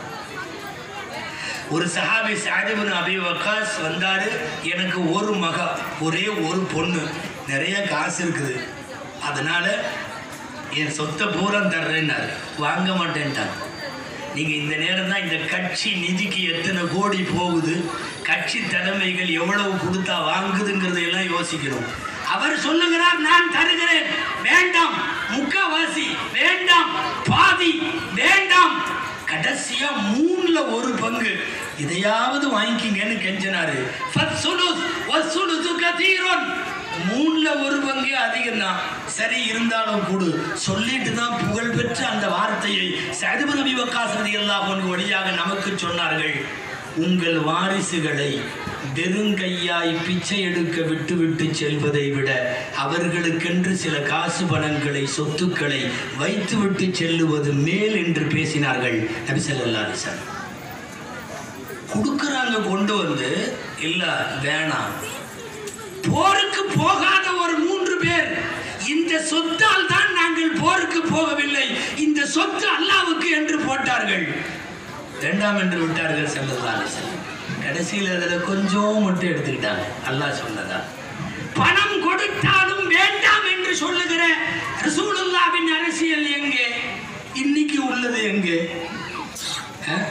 ஒரு சஹாபி சாதிபன் அபி வக்காஸ் வந்தாரு எனக்கு ஒரு மக ஒரே ஒரு பொண்ணு நிறைய காசு இருக்குது அதனால என் சொத்தை பூரா தர்றேன்னாரு வாங்க மாட்டேன்ட்டாங்க நீங்க இந்த நேரம் தான் இந்த கட்சி நிதிக்கு எத்தனை கோடி போகுது கட்சி தலைமைகள் எவ்வளவு கொடுத்தா வாங்குதுங்கிறதை எல்லாம் யோசிக்கணும் அவர் சொல்லுகிறார் நான் தருகிறேன் வேண்டாம் முக்காவாசி வேண்டாம் பாதி வேண்டாம் கடைசியா மூணுல ஒரு பங்கு இதையாவது வாங்கிக்கிங்கன்னு கெஞ்சினாரு ஃபத்சுலுஸ் வஸ்சுலுசு கதீருன் மூணுல ஒரு பங்கு அதிகம் தான் சரி இருந்தாலும் கூடு சொல்லிட்டு தான் புகழ் பெற்ற அந்த வார்த்தையை சதுப நபி வக்காசதி எல்லாம் ஒன்று வழியாக நமக்கு சொன்னார்கள் உங்கள் வாரிசுகளை வெறுங்கையாய் பிச்சை எடுக்க விட்டு விட்டு செல்வதை விட அவர்களுக்கென்று சில காசு பணங்களை சொத்துக்களை வைத்துவிட்டு செல்லுவது மேல் என்று பேசினார்கள் நபி ஸல்லல்லாஹு அலைஹி வஸல்லம் கொடுக்குறாங்க கொண்டு வந்து இல்ல வேணாம் போருக்கு போகாத ஒரு மூன்று பேர் இந்த சொத்தால் தான் நாங்கள் போருக்கு போகவில்லை இந்த சொத்து அல்லாவுக்கு என்று போட்டார்கள் வேண்டாம் என்று விட்டார்கள் ஸல்லல்லாஹு அலைஹி வஸல்லம் கடைசியில் அதில் கொஞ்சம் மட்டும் எடுத்துக்கிட்டாங்க அல்லாஹ் சொன்னதா பணம் கொடுத்தாலும் வேண்டாம் என்று சொல்லுகிற ரசூலுல்லாவின் அரசியல் எங்கே இன்னைக்கு உள்ளது எங்கே அஹ்?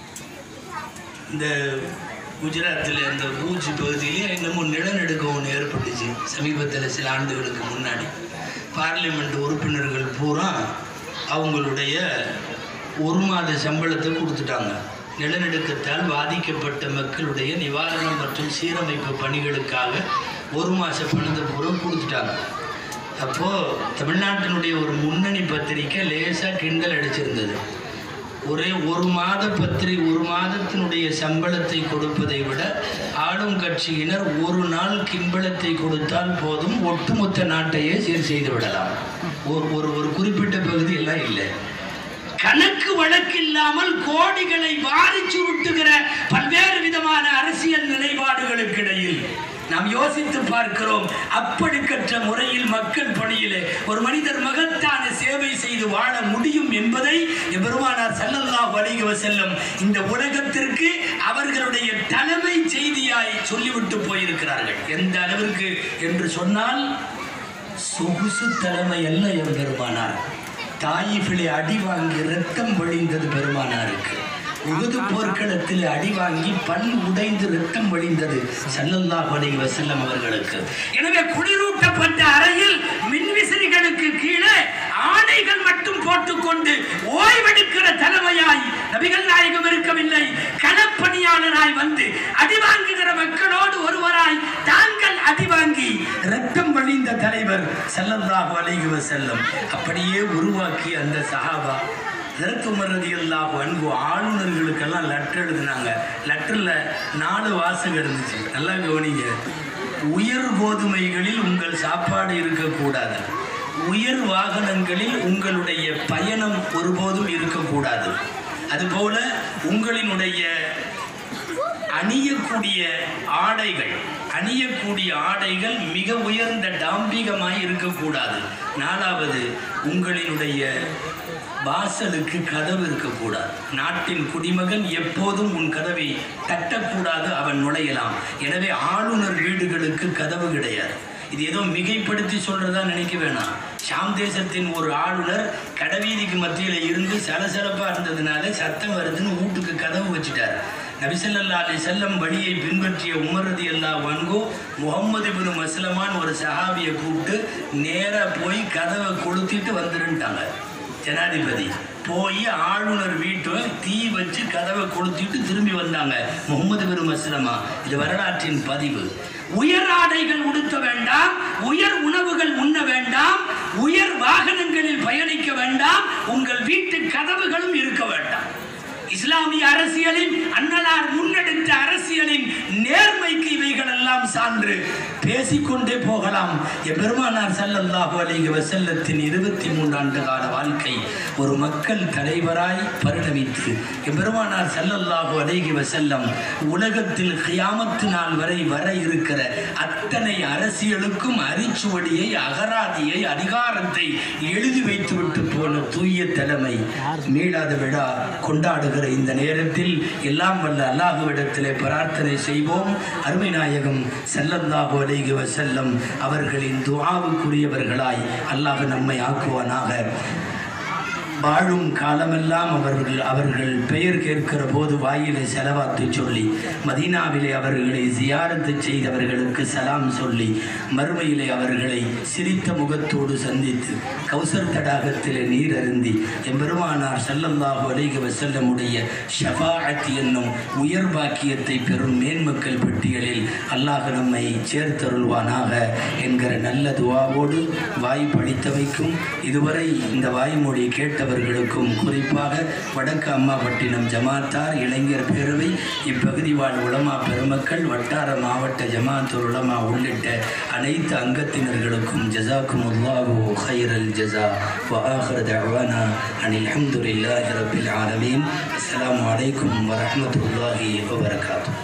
இந்த குஜராத்தில் அந்த பூஜ் பகுதியிலே என்னமோ நிலநடுக்கம் ஒன்று ஏற்பட்டுச்சு சமீபத்தில் சில ஆண்டுகளுக்கு முன்னாடி பார்லிமெண்ட் உறுப்பினர்கள் பூரா அவங்களுடைய ஒரு மாத சம்பளத்தை கொடுத்துட்டாங்க நிலநடுக்கத்தால் பாதிக்கப்பட்ட மக்களுடைய நிவாரணம் மற்றும் சீரமைப்பு பணிகளுக்காக ஒரு மாத பணத்தை பூரா கொடுத்துட்டாங்க அப்போது தமிழ்நாட்டினுடைய ஒரு முன்னணி பத்திரிக்கை லேசாக கிண்டல் அடிச்சிருந்தது ஒரே ஒரு மாத பத்திரி ஒரு மாதத்தினுடைய சம்பளத்தை கொடுப்பதை விட ஆளும் கட்சியினர் ஒரு நாள் கிம்பளத்தை கொடுத்தால் போதும் ஒட்டுமொத்த நாட்டையே சீர் செய்து விடலாம் ஒரு ஒரு ஒரு குறிப்பிட்ட பகுதி எல்லாம் இல்லை கணக்கு வழக்கில்லாமல் கோடிகளை வாரி சுருட்டுகிற பல்வேறு விதமான அரசியல் நிலைப்பாடுகளுக்கு இடையில் நாம் யோசித்து பார்க்கிறோம் அப்படிக்கற்ற முறையில் மக்கள் பணியிலே ஒரு மனிதர் மகத்தான சேவை செய்து வாழ முடியும் என்பதை பெருமானார் ஸல்லல்லாஹு அலைஹி வஸல்லம் இந்த உலகத்திற்கு அவர்களுடைய தலைமை செய்தியாய் சொல்லிவிட்டு போயிருக்கிறார்கள் எந்த அளவிற்கு என்று சொன்னால் சொகுசு தலைமை அல்ல என் பெருமானார் தாயிஃபிலே அடி வாங்கி ரத்தம் வழிந்தது பெருமானாருக்கு உகுது போர்க்களத்தில் அடி வாங்கி பல் உடைந்து ரத்தம் வழிந்தது ஸல்லல்லாஹு அலைஹி வஸல்லம் அவர்களுக்கு எனவே குளிரூட்டப்பட்ட அறையில் மின்விசிறிகளுக்கு கீழே ஆடைகள் மட்டும் போட்டுக்கொண்டு ஓய்வெடுக்கிற தலைமையாய் நபிகள் நாயகம் இருக்கவில்லை களப்பணியாளராய் வந்து அடி வாங்குகிற மக்களோடு ஒருவராய் தாங்கள் அடி வாங்கி ரத்தம் வழிந்த தலைவர் ஸல்லல்லாஹு அலைஹி வஸல்லம் அப்படியே உருவாக்கி அந்த சஹாபா ஹதரத் உமர் ரலியல்லாஹு அன்ஹு ஆளுநர்களுக்கெல்லாம் லெட்டர் எழுதினாங்க லெட்டரில் நாலு வாசகம் இருந்துச்சு நல்லா கவனிங்க உயர் கோதுமைகளில் உங்கள் சாப்பாடு இருக்கக்கூடாது உயர் வாகனங்களில் உங்களுடைய பயணம் ஒருபோதும் இருக்கக்கூடாது அதுபோல உங்களினுடைய அணியக்கூடிய ஆடைகள் அணியக்கூடிய ஆடைகள் மிக உயர்ந்த டாம்பிகமாய் இருக்கக்கூடாது நாலாவது உங்களினுடைய வாசலுக்கு கதவு இருக்கக்கூடாது நாட்டின் குடிமகன் எப்போதும் உன் கதவை தட்டக்கூடாது அவன் நுழையலாம் எனவே ஆளுநர் வீடுகளுக்கு கதவு கிடையாது இது ஏதோ மிகைப்படுத்தி சொல்றதா நினைக்க வேணாம் ஷாம் தேசத்தின் ஒரு ஆளுநர் கடைவீதிக்கு மத்தியில் இருந்து சலசலப்பா இருந்ததுனால சத்தம் வருதுன்னு வீட்டுக்கு கதவு வச்சுட்டார் நபிசல்லா அலி செல்லம் வழியை பின்பற்றிய உமரதி அல்லா வன்கோ முகமது பின் மஸ்லமான் ஒரு சஹாபியை கூப்பிட்டு நேராக போய் கதவை கொளுத்திட்டு வந்துருன்ட்டாங்க ஜனாதிபதி போய் ஆளுநர் வீட்டை தீ வச்சு கதவை கொளுத்திட்டு திரும்பி வந்தாங்க முகமது பின் மஸ்லமா இது வரலாற்றின் பதிவு உயர் ஆடைகள் உடுத்த வேண்டாம் உயர் உணவுகள் உண்ண வேண்டாம் உயர் வாகனங்களில் பயணிக்க வேண்டாம் உங்கள் வீட்டு கதவுகளும் இருக்க வேண்டாம் இஸ்லாமிய அரசியலின் அன்னலார் முன்னெடுத்த அரசியலின் நேர்மைக்கு இவைகள் எல்லாம் என்பதற்கெல்லாம் சான்று பேசிக்கொண்டே போகலாம் எம்பெருமானார் ஸல்லல்லாஹு அலைஹி வஸல்லத்தின் இருபத்தி மூன்று ஆண்டு கால வாழ்க்கை ஒரு மக்கள் தலைவராய் பரிணமித்து எம்பெருமானார் ஸல்லல்லாஹு அலைஹி வஸல்லம் உலகத்தில் கியாமத்து நாள் வரை வர இருக்கிற அத்தனை அரசியலுக்கும் அரிச்சுவடியை அகராதியை அதிகாரத்தை எழுதி வைத்துவிட்டு போன தூய தலைமை மீளாத விழா கொண்டாடுகிற இந்த நேரத்தில் எல்லாம் வல்ல அல்லாஹுவிடத்திலே பிரார்த்தனை செய்வோம் அருமை நாயகம் ஸல்லல்லாஹு அலைஹி வஸல்லம் அவர்களின் துஆவுக்குரியவர்களாய் அல்லாஹ் நம்மை ஆக்குவானாக வாழும் காலமெல்லாம் அவர்கள் அவர்கள் பெயர் கேட்கிற போது வாயிலை செலவாத்து சொல்லி மதீனாவிலே அவர்களை ஜியாரத்து செய்தவர்களுக்கு சலாம் சொல்லி மறுமையிலே அவர்களை சிரித்த முகத்தோடு சந்தித்து கௌசர் தடாகத்திலே நீர் அருந்தி எம்பெருமானார் ஸல்லல்லாஹு அலைஹி வஸல்லமுடைய ஷஃபாஅத் என்னும் உயர் பாக்கியத்தை பெறும் மேன்மக்கள் பட்டியலில் அல்லாஹ் நம்மை சேர்த்தருள்வானாக என்கிற நல்ல துவாவோடு வாய் படித்தவைக்கும் இதுவரை இந்த வாய்மொழி கேட்டவர்களுக்கும் குறிப்பாக வடக்கு அம்மாபட்டினம் ஜமாத்தார் இளைஞர் பேரவை இப்பகுதி வாழ் உலமா பெருமக்கள் வட்டார மாவட்ட ஜமாத்துல் உலமா உள்ளிட்ட அனைத்து அங்கத்தினர்களுக்கும் ஜசாக்கும் அல்லாஹு ஹைரல் ஜஸா وآخر دعوانا أن الحمد لله رب العالمين السلام عليكم ورحمة الله وبركاته